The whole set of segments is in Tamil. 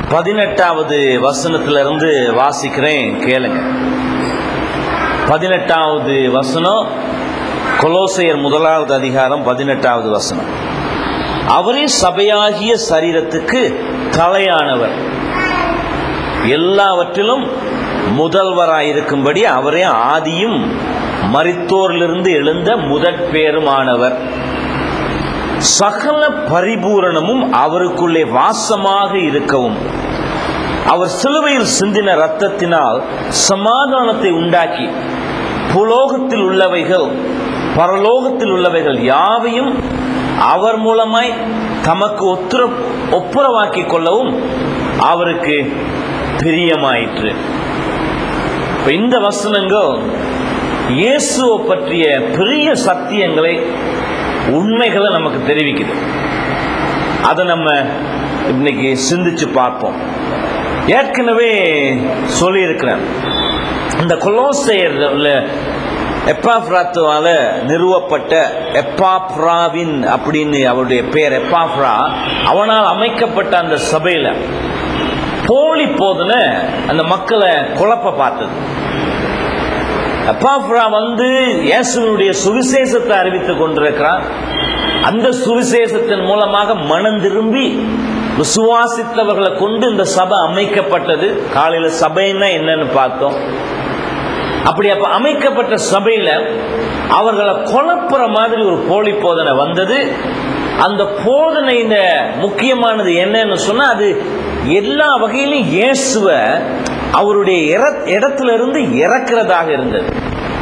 பதினெட்டாவது வசனத்திலிருந்து வாசிக்கிறேன் கேளுங்க பதினெட்டாவது வசனம் கொலோசையர் முதலாவது அதிகாரம் பதினெட்டாவது வசனம் அவரே சபையாகிய சரீரத்துக்கு தலையானவர் எல்லாவற்றிலும் முதல்வராயிருக்கும்படி அவரே ஆதியும் மரித்தோரிலிருந்து எழுந்த முதற் பேருமானவர் சகல பரிபூரணமும் அவருக்குள்ளே வாசமாக இருக்கவும் அவர் சிலுவையில் சிந்தின ரத்தத்தினால் சமாதானத்தை உண்டாக்கி புலோகத்தில் உள்ளவைகள் பரலோகத்தில் உள்ளவைகள் யாவையும் அவர் மூலமாய் தமக்கு ஒத்துர ஒப்புரவாக்கிக் கொள்ளவும் அவருக்கு பிரியமாயிற்று இப்ப இந்த வசனங்கள் இயேசுவை பற்றிய பெரிய சத்தியங்களை உண்மைகளை நமக்கு தெரிவிக்குது அதை நம்ம இன்னைக்கு சிந்திச்சு பார்ப்போம் ஏற்கனவே சொல்லியிருக்கிறேன் இந்த கொலோசையர்ல எப்பாப்ராத்துவால நிறுவப்பட்ட எப்பாப்ராவின் அப்படின்னு அவருடைய பேர் எப்பாப்ரா அவனால் அமைக்கப்பட்ட அந்த சபையில போலி போதனை அந்த மக்களை குழப்ப பார்த்தது எப்பாப்ரா வந்து இயேசுனுடைய சுவிசேஷத்தை அறிவித்துக் கொண்டிருக்கிறான் அந்த சுவிசேஷத்தின் மூலமாக மனம் திரும்பி விசுவாசித்தவர்களை கொண்டு இந்த சபை அமைக்கப்பட்டது காலையில சபைன்னா என்னன்னு பார்த்தோம் அப்படி அப்ப அமைக்கப்பட்ட சபையில அவர்களை குழப்புற மாதிரி ஒரு போலி போதனை வந்தது அந்த போதனையில முக்கியமானது என்னன்னு சொன்னா அது எல்லா வகையிலும் இயேசுவ அவருடைய இர- இடத்துல இருந்து இறக்குறதாக இருந்தது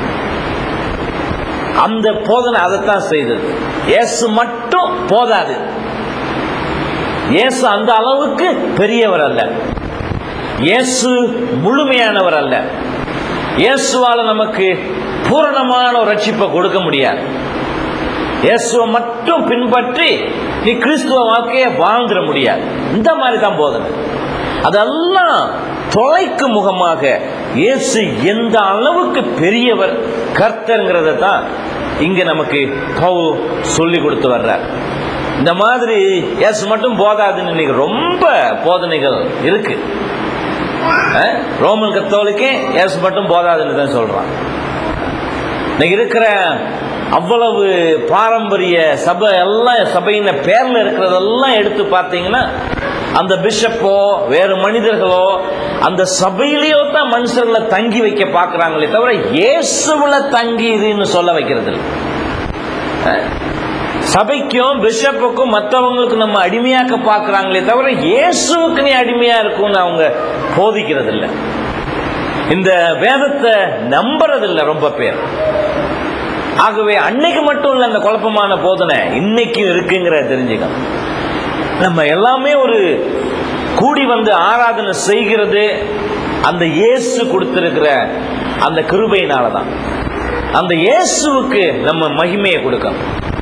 அந்த போதனை அதைத்தான் செய்தது இயேசு மட்டும் போதாது இயேசு அந்த அளவுக்கு பெரியவர் அல்ல இயேசு முழுமையானவர் அல்ல இயேசுவால நமக்கு பூரணமான ஒரு ரட்சிப்பை கொடுக்க முடியாது இயேசுவை மட்டும் பின்பற்றி நீ கிறிஸ்துவ வாழ்க்கையை வாழ்ந்துட முடியாது இந்த மாதிரி தான் போதனை அதெல்லாம் தொலைக்கு முகமாக இயேசு எந்த அளவுக்கு பெரியவர் கர்த்தருங்கிறத தான் இங்க நமக்கு பவுல் சொல்லி கொடுத்து வர்றார் இந்த மாதிரி இயேசு மட்டும் போதாதுன்னு இன்னைக்கு ரொம்ப போதனைகள் இருக்கு அஹ், ரோமன் கத்தோலிக்கே இயேசு மட்டும் போதாதுன்னு தான் சொல்றான் இன்னைக்கு இருக்கிற அவ்வளவு பாரம்பரிய சபை எல்லாம் சபையின் பேர்ல இருக்கிறதெல்லாம் எடுத்து பார்த்தீங்கன்னா அந்த பிஷப்போ வேறு மனிதர்களோ அந்த சபையிலேயோ தான் மனுஷர்களை தங்கி வைக்க பார்க்கறாங்களே தவிர இயேசுவுல தங்கி இதுன்னு சொல்ல வைக்கிறது இல்லை அஹ், சபைக்கும் பிஷப்புக்கும் மற்றவங்களுக்கு நம்ம அடிமையாக்க பார்க்கறாங்களே தவிர இயேசுவுக்கு நீ அடிமையா இருக்கும்னு அவங்க போதிக்கிறது இல்லை இந்த வேதத்தை நம்புறதில்லை ரொம்ப பேர் ஆகவே அன்னைக்கு மட்டும் இல்ல அந்த குழப்பமான போதனை இன்னைக்கும் இருக்குங்கிற தெரிஞ்சுக்கணும் நம்ம எல்லாமே ஒரு கூடி வந்து ஆராதனை செய்கிறது அந்த இயேசு கொடுத்திருக்கிற அந்த கிருபையினால தான் அந்த இயேசுவுக்கு நம்ம மகிமையை கொடுக்கணும்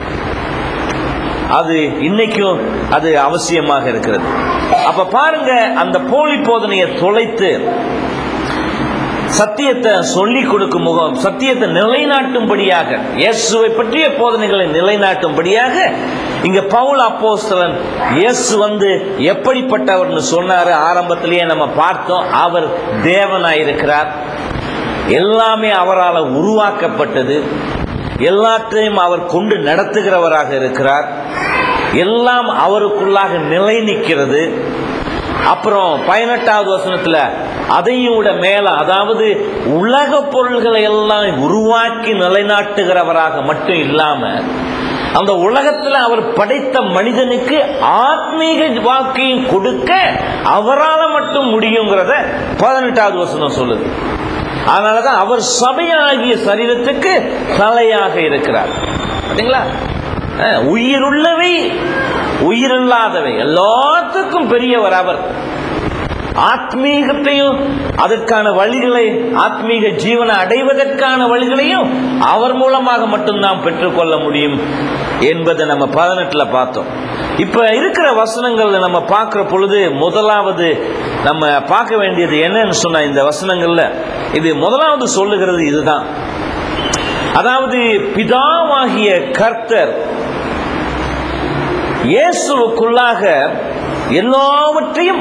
அது இன்னைக்கும் அது அவசியமாக இருக்கிறது அப்ப பாருங்க அந்த போலி போதனையை தொலைத்து சத்தியத்தை சொல்லி கொடுக்கும் முகம் சத்தியத்தை நிலைநாட்டும்படியாக இயேசுவை பற்றிய போதனைகளை நிலைநாட்டும்படியாக இங்க பவுல் அப்போஸ்தலன் இயேசு வந்து எப்படிப்பட்டவர்னு சொன்னாரு ஆரம்பத்திலேயே நம்ம பார்த்தோம் அவர் தேவனாயிருக்கிறார் எல்லாமே அவரால் உருவாக்கப்பட்டது எல்லாத்தையும் அவர் கொண்டு நடத்துகிறவராக இருக்கிறார் எல்லாம் அவருக்குள்ளாக நிலை நிற்கிறது அப்புறம் பதினெட்டாவது வசனத்துல அதையும் விட மேல அதாவது உலக பொருள்களை எல்லாம் உருவாக்கி நிலைநாட்டுகிறவராக மட்டும் இல்லாம அந்த உலகத்துல அவர் படைத்த மனிதனுக்கு ஆத்மீக வாழ்க்கையும் கொடுக்க அவரால மட்டும் முடியுங்கிறத பதினெட்டாவது வசனம் சொல்லுது அதனாலதான் அவர் சபையாகிய சரீரத்துக்கு தலையாக இருக்கிறார் பாத்தீங்களா அஹ், உயிருள்ளவை உயிரில்லாதவை எல்லாத்துக்கும் பெரியவர் அவர் ஆத்மீகத்தையும் அதற்கான வழிகளை ஆத்மீக ஜீவனை அடைவதற்கான வழிகளையும் அவர் மூலமாக மட்டும்தான் பெற்றுக்கொள்ள முடியும் என்பதை நம்ம பதினெட்டுல பார்த்தோம் இப்ப இருக்கிற வசனங்கள்ல நம்ம பார்க்கிற பொழுது முதலாவது நம்ம பார்க்க வேண்டியது என்னன்னு சொன்ன இந்த வசனங்கள்ல இது முதலாவது சொல்லுகிறது இதுதான் அதாவது பிதாவாகிய கர்த்தர் இயேசுவுக்குள்ளாக எல்லாவற்றையும்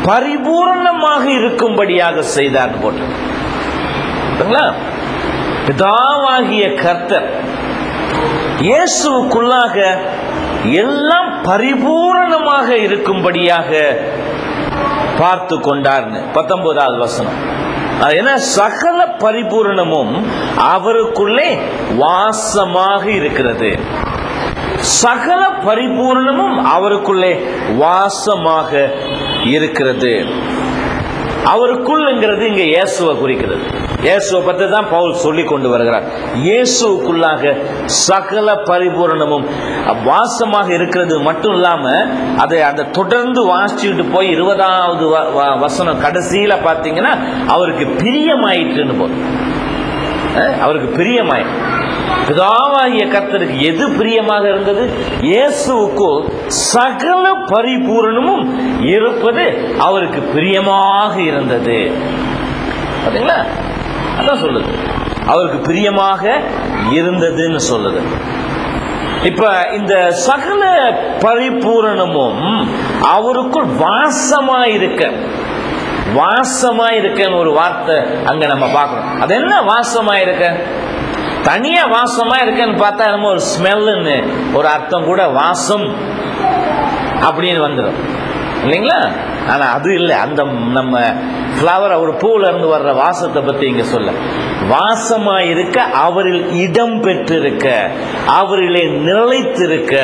பரிபூரணமாக இருக்கும்படியாக செய்தார் போட்டு சரிங்களா? பிதாவாகிய கர்த்தர் இயேசுவுக்குள்ளாக எல்லாம் பரிபூரணமாக இருக்கும்படியாக பார்த்து கொண்டார்னு பத்தொன்பதாவது வசனம் அது என்ன சகல பரிபூரணமும் அவருக்குள்ளே வாசமாக இருக்கிறது சகல பரிபூரணமும் அவருக்குள்ளே வாசமாக இருக்கிறது அவருக்குள்ங்கிறது இங்க இயேசுவை குறிக்கிறது இயேசுவை பற்றி தான் பவுல் சொல்லி கொண்டு வருகிறார் இயேசுக்குள்ளாக சகல பரிபூரணமும் வாசமாக இருக்கிறது மட்டும் இல்லாம அதை அதை தொடர்ந்து வாசிச்சுட்டு போய் இருபதாவது வ- வ- வசனம் கடைசியில பார்த்தீங்கன்னா அவருக்கு பிரியமாயிற்றுன்னு போதும் அஹ், அவருக்கு பிரியமாயிற்று பிதாவாகிய கர்த்தருக்கு எது பிரியமாக இருந்தது இயேசுவுக்கு சகல பரிபூரணமும் இருப்பது அவருக்கு பிரியமாக இருந்தது பாத்தீங்களா அதான் சொல்லுது அவருக்கு பிரியமாக இருந்ததுன்னு சொல்லுது இப்ப இந்த சகல பரிபூரணமும் அவருக்குள் வாசமா இருக்க வாசமா இருக்கன்னு ஒரு வார்த்தை அங்க நம்ம பார்க்கணும் அது என்ன வாசமா இருக்க தனியா வாசமா இருக்கன்னு பார்த்தா நம்ம ஒரு ஸ்மெல்லுன்னு ஒரு அர்த்தம் கூட வாசம் அப்படின்னு வந்துடும் இல்லைங்களா ஆனா அது இல்லை அந்த நம்ம ஃப்ளவர் ஒரு பூல இருந்து வர்ற வாசத்தை பத்தி இங்க சொல்ல வாசமா இருக்க அவரில் இடம் பெற்றிருக்க அவரிலே நிலைத்திருக்க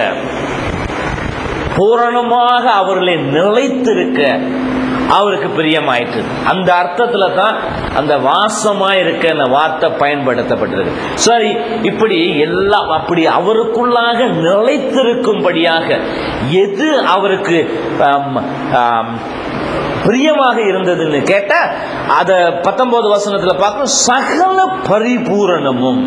பூரணமாக அவரிலே நிலைத்திருக்க அவருக்கு பிரியமாயிற்று அந்த அர்த்தத்துல தான் அந்த வாசமா இருக்க அந்த வார்த்தை பயன்படுத்தப்பட்டிருக்கு சரி இப்படி எல்லாம் அப்படி அவருக்குள்ளாக நிலைத்திருக்கும்படியாக எது அவருக்கு ஆம், ஆம், பிரியமாக இருந்ததுன்னு கேட்டா அத பத்தொன்பது வசனத்துல பார்க்கணும் சகல பரிபூரணமும்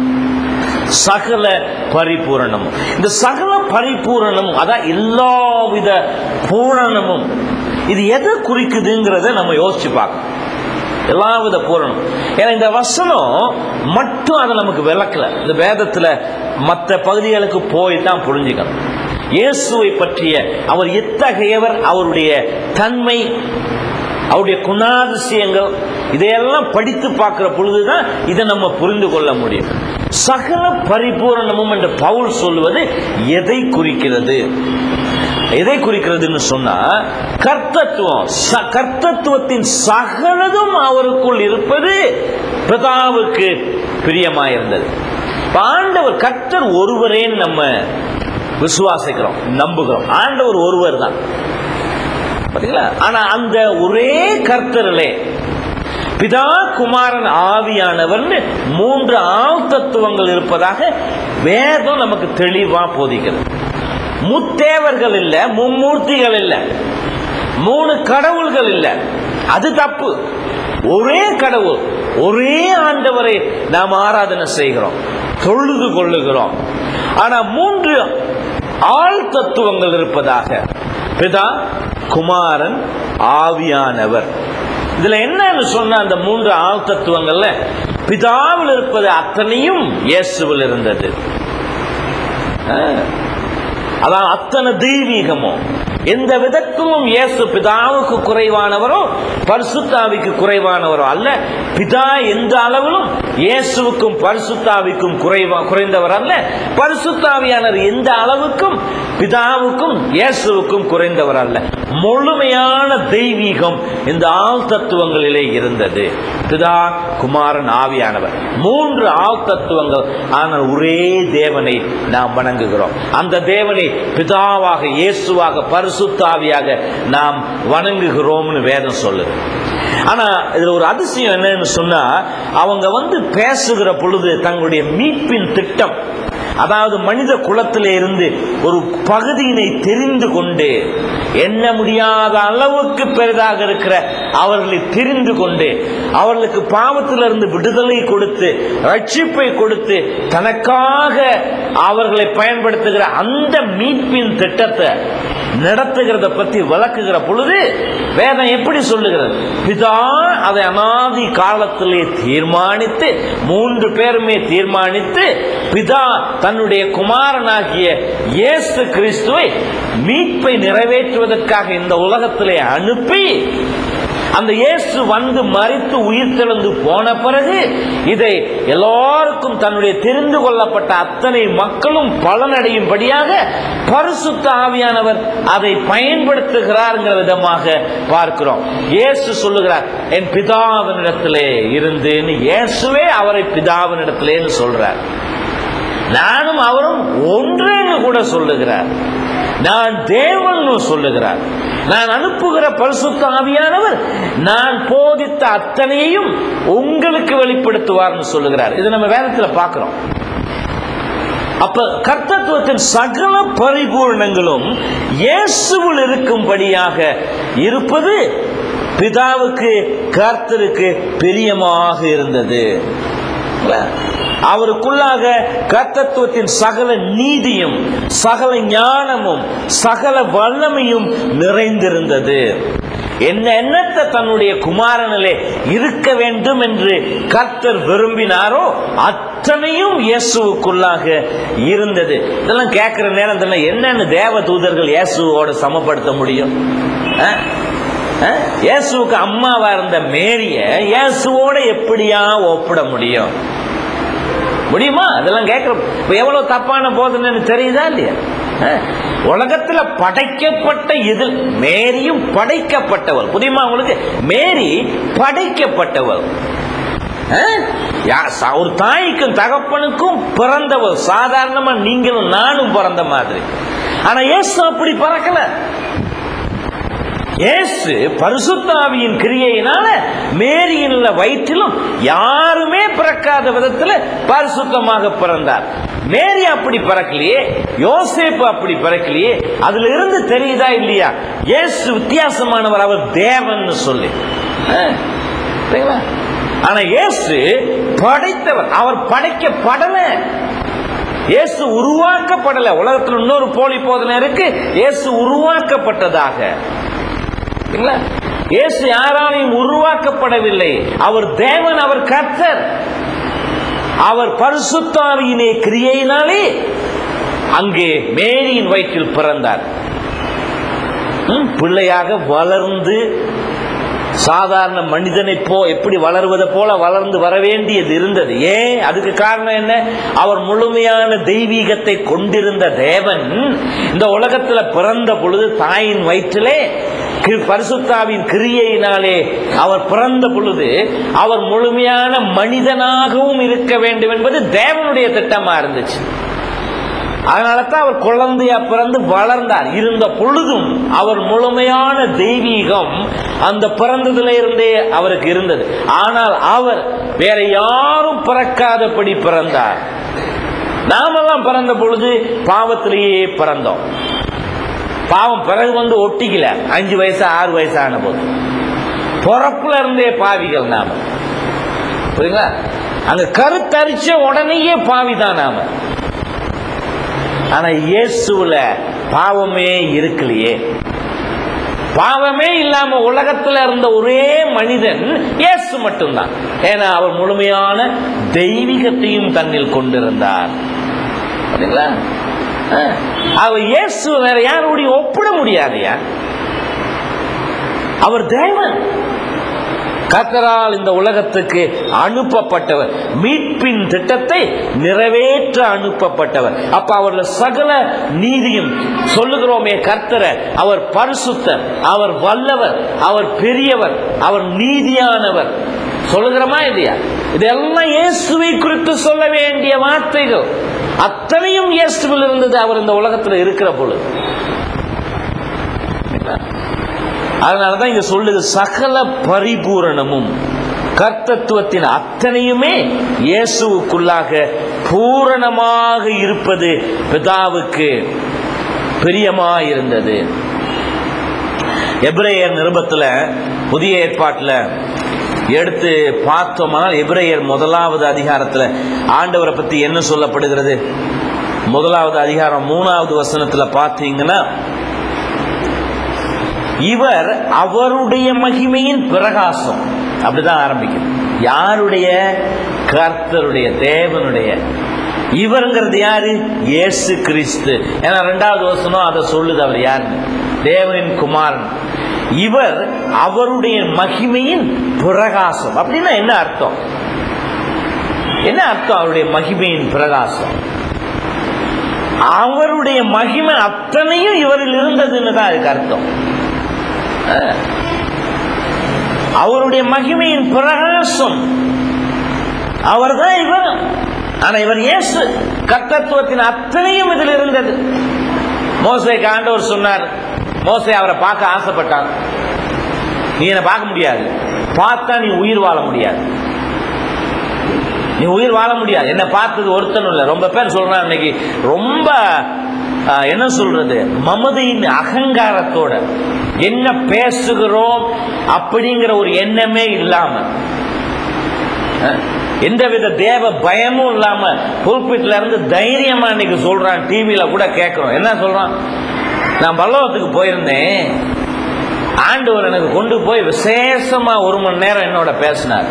சகல பரிபூரணமும் இந்த சகல பரிபூரணமும் அதான் எல்லாவித பூரணமும் இது எதை குறிக்குதுங்கிறத நம்ம யோசிச்சு பார்க்கணும் எல்லாவித பூரணம் ஏன்னா இந்த வசனம் மட்டும் அதை நமக்கு விளக்கல இந்த வேதத்துல மற்ற பகுதிகளுக்கு போய் தான் புரிஞ்சுக்கணும் இயேசுவை பற்றிய அவர் எத்தகையவர் அவருடைய தன்மை அவருடைய குணாதிசயங்கள் இதையெல்லாம் படித்து பார்க்கிற பொழுதுதான் இதை நம்ம புரிந்து கொள்ள முடியும் சகல பரிபூரணமும் என்று பவுல் சொல்வது எதை குறிக்கிறது எதை குறிக்கிறதுன்னு சொன்னா கர்த்தத்துவம் ச- கர்த்தத்துவத்தின் சகலதும் அவருக்குள் இருப்பது பிதாவுக்கு பிரியமாயிருந்தது இப்ப ஆண்டவர் கர்த்தர் ஒருவரேன்னு நம்ம விசுவாசிக்கிறோம் நம்புகிறோம் ஆண்டவர் ஒருவர் தான் பாத்தீங்களா ஆனா அந்த ஒரே கர்த்தரிலே பிதா குமாரன் ஆவியானவர்னு மூன்று ஆள் தத்துவங்கள் இருப்பதாக வேதம் நமக்கு தெளிவா போதிக்கிறது முத்தேவர்கள் இல்ல மும்மூர்த்திகள் இல்ல மூணு கடவுள்கள் இல்ல அது தப்பு ஒரே கடவுள் ஒரே ஆண்டவரை நாம் ஆராதனை செய்கிறோம் தொழுது கொள்ளுகிறோம் ஆனா மூன்று ஆள் தத்துவங்கள் இருப்பதாக பிதா குமாரன் ஆவியானவர் இதுல என்னன்னு சொன்ன அந்த மூன்று ஆள் தத்துவங்கள்ல பிதாவில் இருப்பது அத்தனையும் இயேசுவில் இருந்தது ஆஹ். அதான் அத்தனை தெய்வீகமோ எந்த விதத்திலும் இயேசு பிதாவுக்கு குறைவானவரோ பரிசுத்தாவிக்கு குறைவானவரோ அல்ல பிதா எந்த அளவிலும் இயேசுவுக்கும் பரிசுத்தாவிக்கும் குறைவா குறைந்தவர் அல்ல பரிசுத்தாவியானவர் எந்த அளவுக்கும் பிதாவுக்கும் இயேசுவுக்கும் குறைந்தவர் அல்ல முழுமையான தெய்வீகம் இந்த ஆள் தத்துவங்களிலே இருந்தது பிதா குமாரன் ஆவியானவர் மூன்று ஆள் தத்துவங்கள் ஆனால் ஒரே தேவனை நாம் வணங்குகிறோம் அந்த தேவனை பிதாவாக இயேசுவாக பரிசுத்தாவியாக நாம் வணங்குகிறோம்னு வேதம் சொல்லுது ஆனா இதுல ஒரு அதிசயம் என்னன்னு சொன்னா அவங்க வந்து பேசுகிற பொழுது தங்களுடைய மீட்பின் திட்டம் அதாவது மனித குலத்திலே இருந்து ஒரு பகுதியினை தெரிந்து கொண்டு எண்ண முடியாத அளவுக்கு பெரிதாக இருக்கிற அவர்களை தெரிந்து கொண்டு அவர்களுக்கு பாவத்திலிருந்து விடுதலை கொடுத்து ரட்சிப்பை கொடுத்து தனக்காக அவர்களை பயன்படுத்துகிற அந்த மீட்பின் திட்டத்தை நடத்துகிறத பத்தி விளக்குகிற பொழுது வேதம் எப்படி சொல்லுகிறது பிதா அதை அனாதி காலத்திலே தீர்மானித்து மூன்று பேருமே தீர்மானித்து பிதா தன்னுடைய குமாரனாகிய இயேசு கிறிஸ்துவை மீட்பை நிறைவேற்றுவதற்காக இந்த உலகத்திலே அனுப்பி அந்த இயேசு வந்து மறித்து உயிர் தெழுந்து போன பிறகு இதை எல்லாருக்கும் தன்னுடைய தெரிந்து கொள்ளப்பட்ட அத்தனை மக்களும் பலனடையும்படியாக பரிசுத்த ஆவியானவர் அதை பயன்படுத்துகிறார்ங்கிற விதமாக பார்க்கிறோம் இயேசு சொல்லுகிறார் என் பிதாவினிடத்திலே இருந்துன்னு இயேசுவே அவரை பிதாவினிடத்திலேன்னு சொல்றார் நானும் அவரும் ஒன்றேன்னு கூட சொல்லுகிறார் நான் தேவன் சொல்லுகிறார் நான் அனுப்புகிற பரிசுத்த ஆவியானவர் நான் போதித்த அத்தனையையும் உங்களுக்கு வெளிப்படுத்துவார்னு சொல்லுகிறார் இது நம்ம வேதத்தில் பார்க்கிறோம் அப்ப கர்த்தத்துவத்தின் சகல பரிபூர்ணங்களும் இயேசுவில் இருக்கும்படியாக இருப்பது பிதாவுக்கு கர்த்தருக்கு பிரியமாக இருந்தது அவருக்குள்ளாக கர்த்தத்துவத்தின் சகல நீதியும் சகல ஞானமும் சகல வல்லமையும் நிறைந்திருந்தது என்ன எண்ணத்தை தன்னுடைய குமாரனிலே இருக்க வேண்டும் என்று கர்த்தர் விரும்பினாரோ அத்தனையும் இயேசுவுக்குள்ளாக இருந்தது இதெல்லாம் கேட்கிற நேரத்தில் என்னன்னு தேவ தூதர்கள் இயேசுவோட சமப்படுத்த முடியும் அஹ்? அஹ்? இயேசுவுக்கு அம்மாவா இருந்த மேரிய இயேசுவோட எப்படியா ஒப்பிட முடியும் முடியுமா அதெல்லாம் கேட்கிற இப்ப எவ்வளவு தப்பான போதனைன்னு தெரியுதா இல்லையா அஹ்? உலகத்துல படைக்கப்பட்ட இதில் மேரியும் படைக்கப்பட்டவள் புரியுமா உங்களுக்கு மேரி படைக்கப்பட்டவள் அஹ்? யா- ச- ஒரு தாய்க்கும் தகப்பனுக்கும் பிறந்தவள் சாதாரணமா நீங்களும் நானும் பிறந்த மாதிரி ஆனா இயேசு அப்படி பறக்கல இயேசு பரிசுத்தாவியின் கிரியையினால மேரியின் வயிற்றிலும் யாருமே பிறக்காத விதத்துல பரிசுத்தமாக பிறந்தார் மேரி அப்படி பிறக்கலையே யோசேப்பு அப்படி பிறக்கலையே அதுல இருந்து தெரியுதா இல்லையா இயேசு வித்தியாசமானவர் அவர் தேவன் சொல்லி ஆ, சரிங்களா? ஆனா இயேசு படைத்தவர் அவர் படைக்கப்படல இயேசு உருவாக்கப்படல உலகத்தில் இன்னொரு போலி போதனை இருக்கு இயேசு உருவாக்கப்பட்டதாக சரிங்களா? இயேசு யாராலையும் உருவாக்கப்படவில்லை அவர் தேவன் அவர் கர்த்தர் அவர் பரிசுத்தாவியினே கிரியையினாலே அங்கே மேரியின் வயிற்றில் பிறந்தார் ம், பிள்ளையாக வளர்ந்து சாதாரண மனிதனை போ எப்படி வளருவதை போல வளர்ந்து வர வேண்டியது இருந்தது ஏன் அதுக்கு காரணம் என்ன அவர் முழுமையான தெய்வீகத்தை கொண்டிருந்த தேவன் இந்த உலகத்துல பிறந்த பொழுது தாயின் வயிற்றிலே கி- பரிசுத்தாவின் கிரியையினாலே அவர் பிறந்த பொழுது அவர் முழுமையான மனிதனாகவும் இருக்க வேண்டும் என்பது தேவனுடைய திட்டமா இருந்துச்சு அதனால தான் அவர் குழந்தையா பிறந்து வளர்ந்தார் இருந்த பொழுதும் அவர் முழுமையான தெய்வீகம் அந்த பிறந்ததுல இருந்தே அவருக்கு இருந்தது ஆனால் அவர் வேற யாரும் பிறக்காதபடி பிறந்தார் நாமெல்லாம் பிறந்த பொழுது பாவத்திலேயே பிறந்தோம் பாவம் பிறகு வந்து ஒட்டிக்கல அஞ்சு வயசு ஆறு வயசு ஆன போது பிறப்புல இருந்தே பாவிகள் நாம புரியுங்களா அங்க கருத்தரிச்ச உடனேயே பாவிதான் நாம ஆனா இயேசுல பாவமே இருக்கலையே பாவமே இல்லாம உலகத்துல இருந்த ஒரே மனிதன் இயேசு மட்டும்தான் ஏன்னா அவர் முழுமையான தெய்வீகத்தையும் தன்னில் கொண்டிருந்தார் பாத்தீங்களா ஆ. அவர் இயேசு வேற யாரோடையும் ஒப்பிட முடியாதையா அவர் தேவன் கத்தரால் இந்த உலகத்துக்கு அனுப்பப்பட்டவர் மீட்பின் திட்டத்தை நிறைவேற்ற அனுப்பப்பட்டவர் அப்ப அவர்ல சகல நீதியும் சொல்லுகிறோமே கர்த்தரை அவர் பரிசுத்தர் அவர் வல்லவர் அவர் பெரியவர் அவர் நீதியானவர் சொல்லுகிறோமா இல்லையா இதெல்லாம் இயேசுவை குறித்து சொல்ல வேண்டிய வார்த்தைகள் அத்தனையும் இயேசுவில் இருந்தது அவர் இந்த உலகத்தில் இருக்கிற பொழுது அதனாலதான் இங்க சொல்லுது சகல பரிபூரணமும் கர்த்தத்துவத்தின் அத்தனையுமே இயேசுவுக்குள்ளாக பூரணமாக இருப்பது பிதாவுக்கு பிரியமாயிருந்தது எபிரேயர் நிருபத்துல புதிய ஏற்பாட்டுல எடுத்து பார்த்தோமானால் எபிரேயர் முதலாவது அதிகாரத்துல ஆண்டவரை பத்தி என்ன சொல்லப்படுகிறது முதலாவது அதிகாரம் மூணாவது வசனத்துல பார்த்தீங்கன்னா இவர் அவருடைய மகிமையின் பிரகாசம் அப்படிதான் ஆரம்பிக்கும் யாருடைய கர்த்தருடைய தேவனுடைய இவருங்கிறது யாரு இயேசு கிறிஸ்து ஏன்னா ரெண்டாவது வசனம் அதை சொல்லுது அவர் யாருன்னு தேவனின் குமாரன் இவர் அவருடைய மகிமையின் பிரகாசம் அப்படின்னா என்ன அர்த்தம் என்ன அர்த்தம் அவருடைய மகிமையின் பிரகாசம் அவருடைய மகிமை அத்தனையும் இவரில் இருந்ததுன்னு தான் அதுக்கு அர்த்தம் அஹ். அவருடைய மகிமையின் பிரகாசம் அவர்தான் இவர் ஆனா இவர் இயேசு கர்த்தத்துவத்தின் அத்தனையும் இதில் இருந்தது மோசைக்கு ஆண்டவர் சொன்னார் மோசை அவரை பார்க்க ஆசைப்பட்டான் நீ என்னை பார்க்க முடியாது பார்த்தா நீ உயிர் வாழ முடியாது நீ உயிர் வாழ முடியாது என்ன பார்த்தது ஒருத்தனும் இல்லை ரொம்ப பேர் சொல்றான் இன்னைக்கு ரொம்ப ஆ, என்ன சொல்றது மமதையின் அகங்காரத்தோட என்ன பேசுகிறோம் அப்படிங்கிற ஒரு எண்ணமே இல்லாம அஹ், எந்தவித தேவ பயமும் இல்லாம புல்பிட்ல இருந்து தைரியமா இன்னைக்கு சொல்றான் டிவியில கூட கேட்கிறோம் என்ன சொல்றான் நான் பல்லவத்துக்கு போயிருந்தேன் ஆண்டவர் எனக்கு கொண்டு போய் விசேஷமா ஒரு மணி நேரம் என்னோட பேசினார்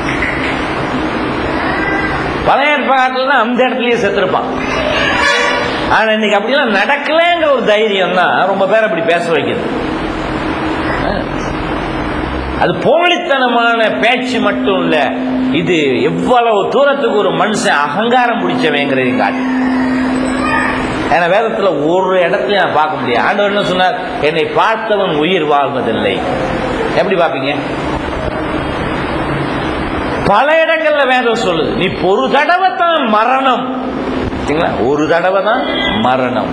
பழைய ஏற்பாட்டில் தான் அந்த இடத்துலயே செத்துருப்பான் ஆனா இன்னைக்கு அப்படிலாம் நடக்கலங்கிற ஒரு தைரியம் தான் ரொம்ப பேர் அப்படி பேச வைக்குது அஹ். அது போலித்தனமான பேச்சு மட்டும் இல்ல இது எவ்வளவு தூரத்துக்கு ஒரு மனுஷன் அகங்காரம் பிடிச்சவங்கிறதை காட்டு ஏன்னா வேதத்துல ஒரு இடத்துல நான் பார்க்க முடியாது ஆண்டவர் என்ன சொன்னார் என்னை பார்த்தவன் உயிர் வாழ்வதில்லை எப்படி பார்ப்பீங்க பல இடங்கள்ல வேதம் சொல்லுது நீ ஒரு தடவை தான் மரணம் சரிங்களா? ஒரு தடவை தான் மரணம்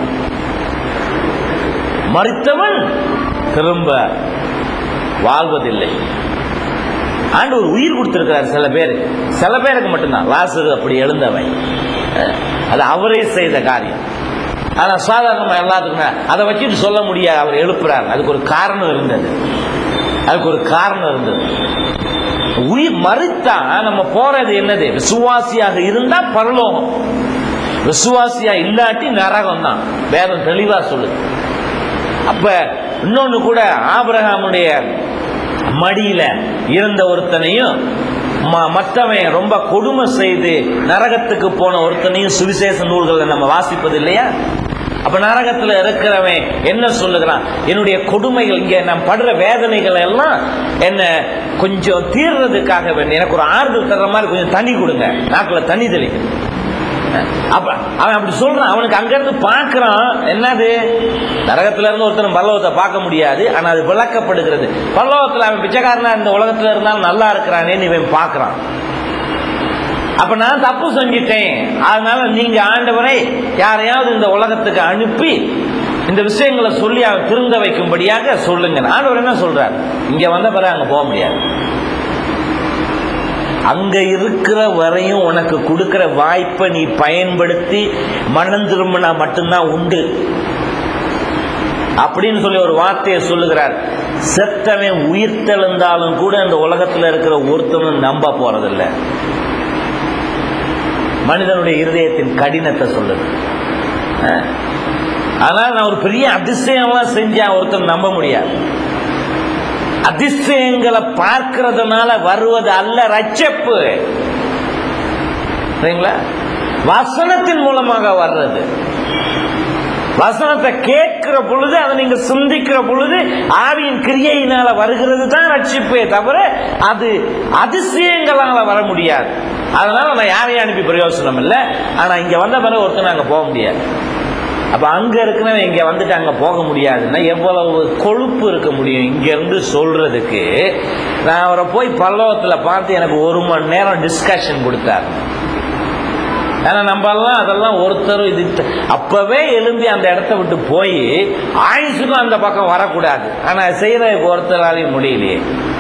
மறித்தவன் திரும்ப வாழ்வதில்லை ஆண்டு ஒரு உயிர் கொடுத்திருக்கிறார் சில பேர் சில பேருக்கு மட்டும்தான் லாசரு அப்படி எழுந்தவன் அஹ், அது அவரே செய்த காரியம் ஆனா சாதாரணமா எல்லாத்துக்குமே அதை வச்சுட்டு சொல்ல முடியாது அவர் எழுப்புறார் அதுக்கு ஒரு காரணம் இருந்தது அதுக்கு ஒரு காரணம் இருந்தது உயிர் மறுத்தா நம்ம போறது என்னது விசுவாசியாக இருந்தா பரலோகம் விசுவாசியா இல்லாட்டி நரகம் தான் வேதம் தெளிவா சொல்லுது அப்ப இன்னொன்னு கூட ஆபிரகாமுடைய மடியில இருந்த ஒருத்தனையும் ம- மற்றவன் ரொம்ப கொடுமை செய்து நரகத்துக்கு போன ஒருத்தனையும் சுவிசேஷ நூல்களை நம்ம வாசிப்பது இல்லையா அப்ப நரகத்துல இருக்கிறவன் என்ன சொல்லுகிறான் என்னுடைய கொடுமைகள் இங்க நான் படுற வேதனைகள் எல்லாம் என்ன கொஞ்சம் தீர்றதுக்காக வேண்டி எனக்கு ஒரு ஆறுதல் தர்ற மாதிரி கொஞ்சம் தண்ணி கொடுங்க நாக்குல தண்ணி தெளிக்கணும் அப்ப அவன் அப்படி சொல்றான் அவனுக்கு அங்க இருந்து பார்க்கறான் என்னது நரகத்துல இருந்து ஒருத்தன் பல்லவத்தை பார்க்க முடியாது ஆனா அது விளக்கப்படுகிறது பல்லவத்துல அவன் பிச்சைக்காரனா இந்த உலகத்துல இருந்தாலும் நல்லா இருக்கிறானேன்னு இவன் பார்க்கறான் அப்ப நான் தப்பு செஞ்சிட்டேன் அதனால நீங்க ஆண்டவரை யாரையாவது இந்த உலகத்துக்கு அனுப்பி இந்த விஷயங்களை சொல்லி அவன் திருந்த வைக்கும்படியாக சொல்லுங்க ஆண்டவர் என்ன சொல்றார் இங்க வந்த பிறகு அங்க போக முடியாது அங்க இருக்கிற வரையும் உனக்கு கொடுக்கிற வாய்ப்பை நீ பயன்படுத்தி மனம் திரும்பினா மட்டும்தான் உண்டு அப்படின்னு சொல்லி ஒரு வார்த்தையை சொல்லுகிறார் செத்தவன் உயிர் தெழுந்தாலும் கூட இந்த உலகத்துல இருக்கிற ஒருத்தனும் நம்ப போறதில்லை மனிதனுடைய இருதயத்தின் கடினத்தை சொல்லுது அஹ். அதனால நான் ஒரு பெரிய அதிசயமா செஞ்சேன் ஒருத்தன் நம்ப முடியாது அதிசயங்களை பார்க்கிறதுனால வருவது அல்ல ரட்சப்பு சரிங்களா வசனத்தின் மூலமாக வர்றது வசனத்தை கேட்கிற பொழுது அதை நீங்க சிந்திக்கிற பொழுது ஆவியின் கிரியையினால வருகிறது தான் ரட்சிப்பே தவிர அது அதிசயங்களால வர முடியாது அதனால நான் யாரையும் அனுப்பி பிரயோசனம் இல்லை ஆனா இங்க வந்த பிறகு ஒருத்தர் அங்க போக முடியாது அப்ப அங்க இருக்கிறவன் இங்க வந்துட்டு அங்க போக முடியாதுன்னா எவ்வளவு கொழுப்பு இருக்க முடியும் இங்க இருந்து சொல்றதுக்கு நான் அவரை போய் பல்லவத்துல பார்த்து எனக்கு ஒரு மணி நேரம் டிஸ்கஷன் கொடுத்தார் ஆனா நம்ம எல்லாம் அதெல்லாம் ஒருத்தரும் இது அப்பவே எழும்பி அந்த இடத்த விட்டு போய் ஆயுசுக்கும் அந்த பக்கம் வரக்கூடாது ஆனா செய்யற ஒருத்தராலையும் முடியலையே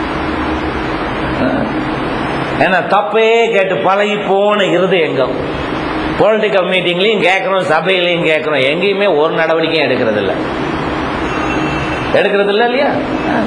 ஏன்னா தப்பே கேட்டு பழகி போன இருதயங்கம் பொலிட்டிக்கல் மீட்டிங்லையும் கேட்குறோம் சபையிலையும் கேட்குறோம் எங்கேயுமே ஒரு நடவடிக்கையும் எடுக்கிறது இல்லை எடுக்கிறது இல்லை இல்லையா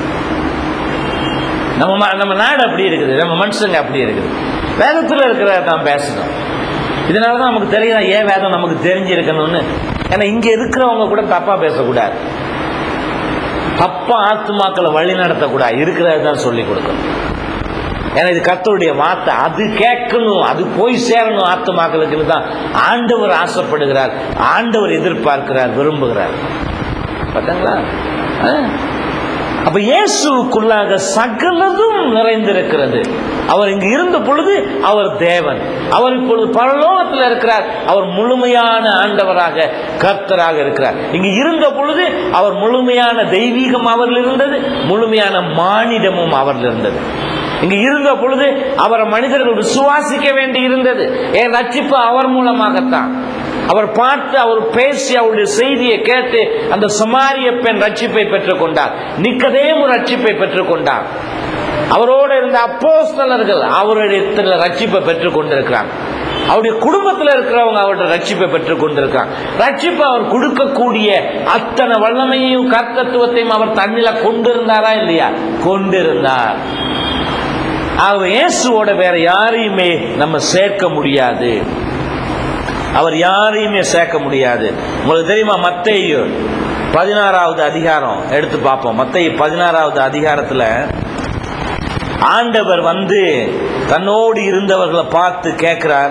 நம்ம ம- நம்ம நாடு அப்படி இருக்குது நம்ம மனுஷங்க அப்படி இருக்குது வேதத்தில் இருக்கிறத தான் பேசணும் இதனால தான் நமக்கு தெரியும் ஏன் வேதம் நமக்கு தெரிஞ்சிருக்கணும்னு ஏன்னா இங்கே இருக்கிறவங்க கூட தப்பாக பேசக்கூடாது தப்பா ஆத்துமாக்களை வழி நடத்தக்கூடாது இருக்கிறது தான் சொல்லி கொடுக்கணும் ஏன்னா இது கர்த்தருடைய வார்த்தை அது கேட்கணும் அது போய் சேரணும் ஆத்துமாக்களுக்கு தான் ஆண்டவர் ஆசைப்படுகிறார் ஆண்டவர் எதிர்பார்க்கிறார் விரும்புகிறார் பார்த்தீங்களா ஆ? அப்ப இயேசுக்குள்ளாக சகலதும் நிறைந்திருக்கிறது அவர் இங்கு இருந்த பொழுது அவர் தேவன் அவர் இப்பொழுது பரலோகத்தில் இருக்கிறார் அவர் முழுமையான ஆண்டவராக கர்த்தராக இருக்கிறார் இங்கு இருந்த பொழுது அவர் முழுமையான தெய்வீகம் அவரில் இருந்தது முழுமையான மானிடமும் அவரில் இருந்தது இங்கு இருந்த பொழுது அவரை மனிதர்கள் விசுவாசிக்க வேண்டி இருந்தது என் ரட்சிப்பு அவர் மூலமாகத்தான் அவர் பார்த்து அவர் பேசி அவருடைய செய்தியை கேட்டு அந்த சமாரிய பெண் ரட்சிப்பை பெற்றுக் கொண்டார் நிக்கதேமு ரட்சிப்பை பெற்றுக் கொண்டார் அவரோடு இருந்த அப்போஸ்தலர்கள் அவருடைய ரட்சிப்பை பெற்றுக் கொண்டிருக்கிறாங்க அவருடைய குடும்பத்தில் இருக்கிறவங்க அவருடைய ரட்சிப்பை பெற்றுக் கொண்டிருக்காங்க ரட்சிப்பை அவர் கொடுக்கக்கூடிய அத்தனை வல்லமையையும் கர்த்தத்துவத்தையும் அவர் தண்ணில கொண்டிருந்தாரா இல்லையா கொண்டிருந்தார் ஆகவே இயேசுவோட வேற யாரையுமே நம்ம சேர்க்க முடியாது அவர் யாரையுமே சேர்க்க முடியாது உங்களுக்கு தெரியுமா மத்தேயு பதினாறாவது அதிகாரம் எடுத்து பார்ப்போம் மத்தேயு பதினாறாவது அதிகாரத்துல ஆண்டவர் வந்து தன்னோடு இருந்தவர்களை பார்த்து கேட்கிறார்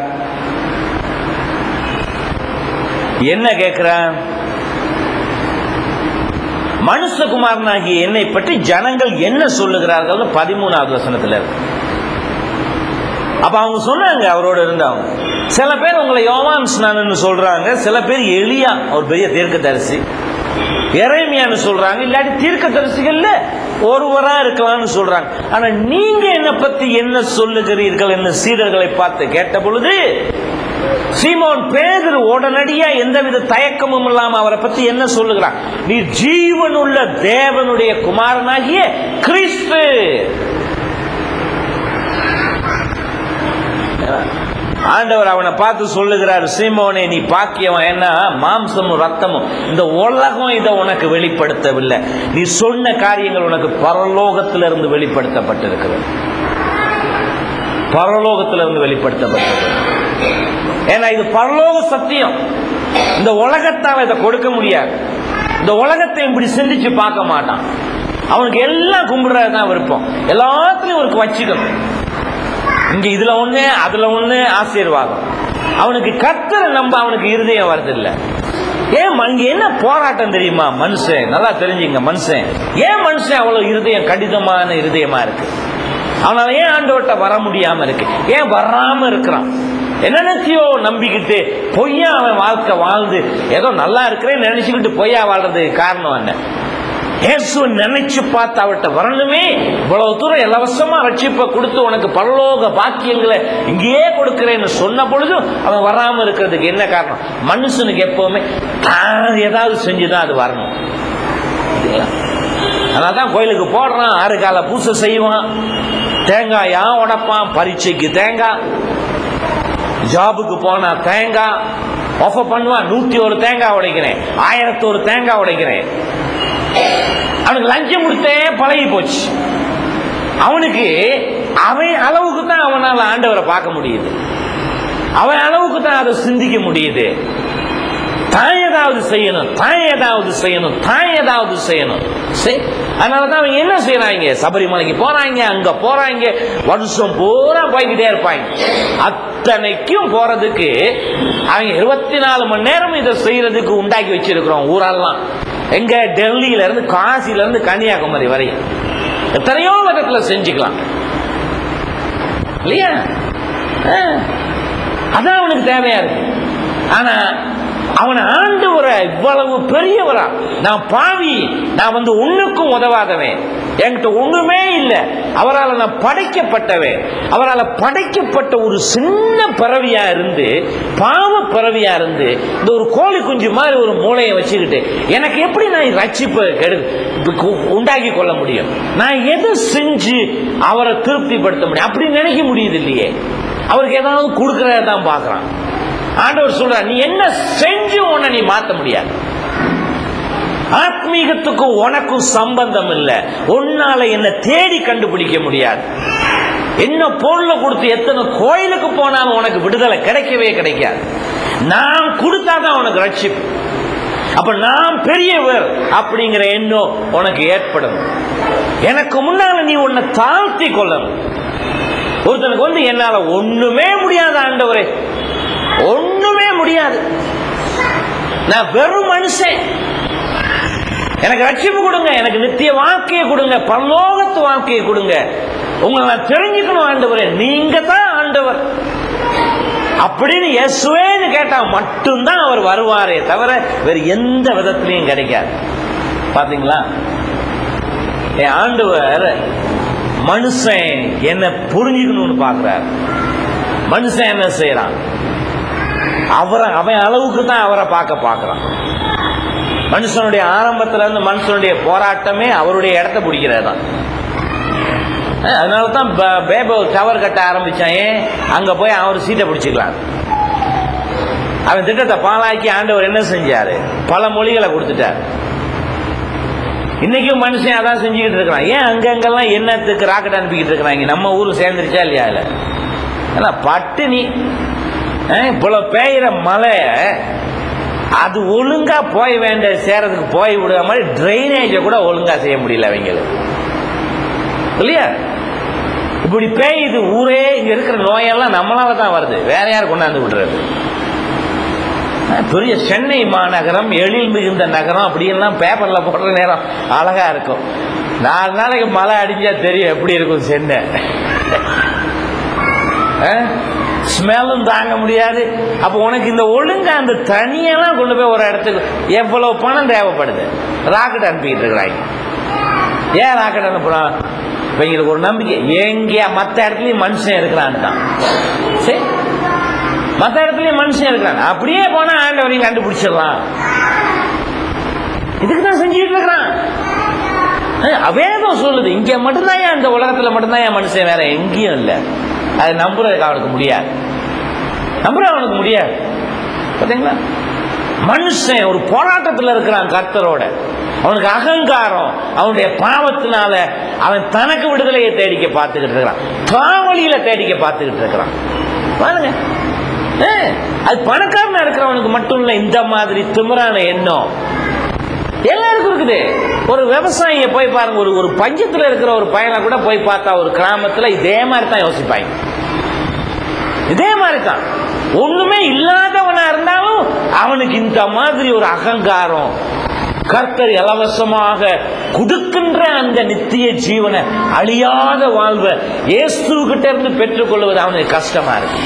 என்ன கேட்கிறார் மனுஷகுமாரனாகிய என்னை பற்றி ஜனங்கள் என்ன சொல்லுகிறார்கள் பதிமூணாவது வசனத்துல இருக்கு அப்ப அவங்க சொன்னாங்க அவரோட இருந்தவங்க சில பேர் உங்களை யோவான் ஸ்நானன்னு சொல்றாங்க சில பேர் எலியா ஒரு பெரிய தீர்க்கதரிசி எரேமியான்னு சொல்றாங்க இல்லாட்டி தீர்க்கதரிசிகள்ல ஒருவரா இருக்கலாம்னு சொல்றாங்க ஆனா நீங்க என்ன பத்தி என்ன சொல்லுகிறீர்கள் என்ன சீடர்களை பார்த்து கேட்ட பொழுது சீமோன் பேதர் உடனடியா எந்தவித தயக்கமும் இல்லாம அவரை பத்தி என்ன சொல்லுகிறான் நீ ஜீவனுள்ள தேவனுடைய குமாரனாகிய கிறிஸ்து ஆண்டவர் அவனை பார்த்து சொல்லுகிறார் சீமோனே நீ பாக்கியவன் என்ன மாம்சமும் ரத்தமும் இந்த உலகம் இதை உனக்கு வெளிப்படுத்தவில்லை நீ சொன்ன காரியங்கள் உனக்கு பரலோகத்திலிருந்து வெளிப்படுத்தப்பட்டிருக்கிறது பரலோகத்திலிருந்து வெளிப்படுத்தப்பட்டிருக்கிறது ஏன்னா இது பரலோக சத்தியம் இந்த உலகத்தால் இதை கொடுக்க முடியாது இந்த உலகத்தை இப்படி சிந்திச்சு பார்க்க மாட்டான் அவனுக்கு எல்லாம் கும்பிடுறது தான் விருப்பம் எல்லாத்துலயும் அவருக்கு வச்சுக்கணும் இங்க இதுல ஒண்ணு அதுல ஒண்ணு ஆசீர்வாதம் அவனுக்கு கத்தரை நம்ப அவனுக்கு இருதயம் வருதில்ல ஏன் அங்க என்ன போராட்டம் தெரியுமா மனுஷன் நல்லா தெரிஞ்சுங்க மனுஷன் ஏன் மனுஷன் அவ்வளவு இருதயம் கடிதமான இருதயமா இருக்கு அவனால ஏன் ஆண்டவர்கிட்ட வர முடியாம இருக்கு ஏன் வராம இருக்கிறான் என்னென்னத்தையோ நம்பிக்கிட்டு பொய்யா அவன் வாழ்க்கை வாழ்ந்து ஏதோ நல்லா இருக்கிறேன்னு நினைச்சுக்கிட்டு பொய்யா வாழ்றதுக்கு காரணம் என்ன இயேசு நினைச்சு பார்த்து அவர்கிட்ட வரணுமே இவ்வளவு தூரம் இலவசமா ரட்சிப்பை கொடுத்து உனக்கு பரலோக பாக்கியங்களை இங்கேயே கொடுக்கிறேன்னு சொன்ன பொழுதும் அவன் வராம இருக்கிறதுக்கு என்ன காரணம் மனுஷனுக்கு எப்பவுமே தான் ஏதாவது செஞ்சுதான் அது வரணும் அதனால்தான் கோயிலுக்கு போடுறான் ஆறு கால பூசை செய்வான் தேங்காயா உடைப்பான் பரீட்சைக்கு தேங்காய் ஜாபுக்கு போனா தேங்காய் ஆஃபர் பண்ணுவான் நூத்தி ஒரு தேங்காய் உடைக்கிறேன் ஆயிரத்தி ஒரு தேங்காய் உடைக்கிறேன் அவனுக்கு லஞ்சம் கொடுத்தே பழகி போச்சு அவனுக்கு அவன் அளவுக்கு தான் அவனால ஆண்டவரை பார்க்க முடியுது அவன் அளவுக்கு தான் அதை சிந்திக்க முடியுது தான் ஏதாவது செய்யணும் தான் ஏதாவது செய்யணும் தான் ஏதாவது செய்யணும் சரி அதனாலதான் அவங்க என்ன செய்யறாங்க சபரிமலைக்கு போறாங்க அங்க போறாங்க வருஷம் பூரா போய்கிட்டே இருப்பாங்க அத்தனைக்கும் போறதுக்கு அவங்க இருபத்தி நாலு மணி நேரம் இதை செய்யறதுக்கு உண்டாக்கி வச்சிருக்கிறோம் ஊரெல்லாம் எங்க டெல்லியில இருந்து காசில இருந்து கன்னியாகுமரி வரையும் எத்தனையோ விதத்துல செஞ்சுக்கலாம் இல்லையா ஆ. அதான் அவனுக்கு தேவையா இருக்கு ஆனா அவன் ஆண்டவரை இவ்வளவு பெரியவரா நான் பாவி நான் வந்து ஒண்ணுக்கும் உதவாதவன் என்கிட்ட ஒண்ணுமே இல்லை அவரால் நான் படைக்கப்பட்டவன் அவரால் படைக்கப்பட்ட ஒரு சின்ன பிறவியா இருந்து பாவ பிறவியா இருந்து இந்த ஒரு கோழி குஞ்சு மாதிரி ஒரு மூளையை வச்சுக்கிட்டு எனக்கு எப்படி நான் ரட்சிப்பு கெடு உண்டாக்கி கொள்ள முடியும் நான் எதை செஞ்சு அவரை திருப்திப்படுத்த முடியும் அப்படி நினைக்க முடியுது இல்லையே அவருக்கு ஏதாவது கொடுக்கறத தான் பார்க்கறான் ஆண்டவர் சொல்ற நீ என்ன செஞ்சு உன்னை நீ மாத்த முடியாது ஆத்மீகத்துக்கும் உனக்கும் சம்பந்தம் இல்லை உன்னால என்ன தேடி கண்டுபிடிக்க முடியாது என்ன பொருளை கொடுத்து எத்தனை கோயிலுக்கு போனாலும் உனக்கு விடுதலை கிடைக்கவே கிடைக்காது நான் கொடுத்தாதான் உனக்கு ரட்சிப்பு அப்ப நான் பெரியவர் அப்படிங்கிற எண்ணம் உனக்கு ஏற்படும் எனக்கு முன்னால நீ உன்னை தாழ்த்தி கொள்ளணும் ஒருத்தனுக்கு வந்து என்னால ஒண்ணுமே முடியாது ஆண்டவரே ஒண்ணுமே முடியாது நான் வெறும் மனுஷன் எனக்கு ரட்சிப்பு கொடுங்க எனக்கு நித்திய வாழ்க்கையை கொடுங்க பரலோகத்து வாழ்க்கையை கொடுங்க உங்களை நான் தெரிஞ்சுக்கணும் ஆண்டவரே நீங்க தான் ஆண்டவர் அப்படின்னு இயேசுவேன்னு கேட்டா மட்டும்தான் அவர் வருவாரே தவிர வேறு எந்த விதத்திலையும் கிடைக்காது பாத்தீங்களா என் ஆண்டவர் மனுஷன் என்ன புரிஞ்சுக்கணும்னு பார்க்கிறார் மனுஷன் என்ன செய்யறான் அவரை அவன் அளவுக்கு தான் அவரை பார்க்க பார்க்கறான் மனுஷனுடைய ஆரம்பத்துல இருந்து மனுஷனுடைய போராட்டமே அவருடைய இடத்த பிடிக்கிறது தான் அதனால தான் பேப டவர் கட்ட ஆரம்பிச்சான் ஏன் அங்க போய் அவர் சீட்டை பிடிச்சிக்கலாம் அவன் திட்டத்தை பாலாக்கி ஆண்டவர் என்ன செஞ்சாரு பல மொழிகளை கொடுத்துட்டார் இன்னைக்கும் மனுஷன் அதான் செஞ்சுக்கிட்டு இருக்கிறான் ஏன் அங்கங்கெல்லாம் என்னத்துக்கு ராக்கெட் அனுப்பிக்கிட்டு இருக்கிறாங்க நம்ம ஊரு சேர்ந்துருச்சா இல்லையா இல்ல ஆனா பட்டினி அஹ், இவ்வளவு பெய்கிற மழை அது ஒழுங்கா போய் வேண்டிய சேரத்துக்கு போய் விடுற மாதிரி ட்ரைனேஜை கூட ஒழுங்கா செய்ய முடியல அவங்களுக்கு இல்லையா இப்படி பெய்யுது ஊரே இங்க இருக்கிற நோயெல்லாம் நம்மளால தான் வருது வேற யார் கொண்டாந்து விடுறது பெரிய சென்னை மாநகரம் எழில் மிகுந்த நகரம் அப்படியெல்லாம் பேப்பர்ல போடுற நேரம் அழகா இருக்கும் நாலு நாளைக்கு மழை அடிஞ்சா தெரியும் எப்படி இருக்கும் சென்னை ஸ்மெல்லும் தாங்க முடியாது அப்ப உனக்கு இந்த ஒழுங்கா அந்த தனியெல்லாம் கொண்டு போய் ஒரு இடத்துக்கு எவ்வளவு பணம் தேவைப்படுது ராக்கெட் அனுப்பிக்கிட்டு இருக்கிறாங்க ஏன் ராக்கெட் அனுப்புறான் இவங்களுக்கு ஒரு நம்பிக்கை எங்க மற்ற இடத்துலயும் மனுஷன் இருக்கிறான்னு தான் சரி மற்ற இடத்துலயும் மனுஷன் இருக்கிறான் அப்படியே போனா ஆண்டவரையும் கண்டுபிடிச்சிடலாம் இதுக்கு தான் செஞ்சுட்டு இருக்கிறான் அஹ் அவேதம் சொல்லுது இங்க மட்டும்தான் ஏன் இந்த உலகத்துல மட்டும்தான் ஏன் மனுஷன் வேற எங்கேயும் இல்லை அது நம்புறதுக்கு அவனுக்கு முடியாது நம்புற அவனுக்கு முடியாது பாத்தீங்களா மனுஷன் ஒரு போராட்டத்தில் இருக்கிறான் கர்த்தரோட அவனுக்கு அகங்காரம் அவனுடைய பாவத்தினால அவன் தனக்கு விடுதலையை தேடிக்க பார்த்துக்கிட்டு இருக்கிறான் காவலியில தேடிக்க பார்த்துக்கிட்டு இருக்கிறான் பாருங்க ஏ, அது பணக்காரனா இருக்கிறவனுக்கு மட்டும் இல்ல இந்த மாதிரி திமிரான எண்ணம் எல்லாருக்கும் இருக்குது ஒரு விவசாயியை போய் பாருங்க ஒரு ஒரு பஞ்சத்துல இருக்கிற ஒரு பையனை கூட போய் பார்த்தா ஒரு கிராமத்துல இதே மாதிரி தான் யோசிப்பாங்க இதே மாதிரி தான் ஒண்ணுமே இல்லாதவனா இருந்தாலும் அவனுக்கு இந்த மாதிரி ஒரு அகங்காரம் கர்த்தர் இலவசமாக கொடுக்கின்ற அந்த நித்திய ஜீவனை அழியாத வாழ்வை இயேசு கிட்ட இருந்து பெற்றுக்கொள்வது அவனுக்கு கஷ்டமா இருக்கு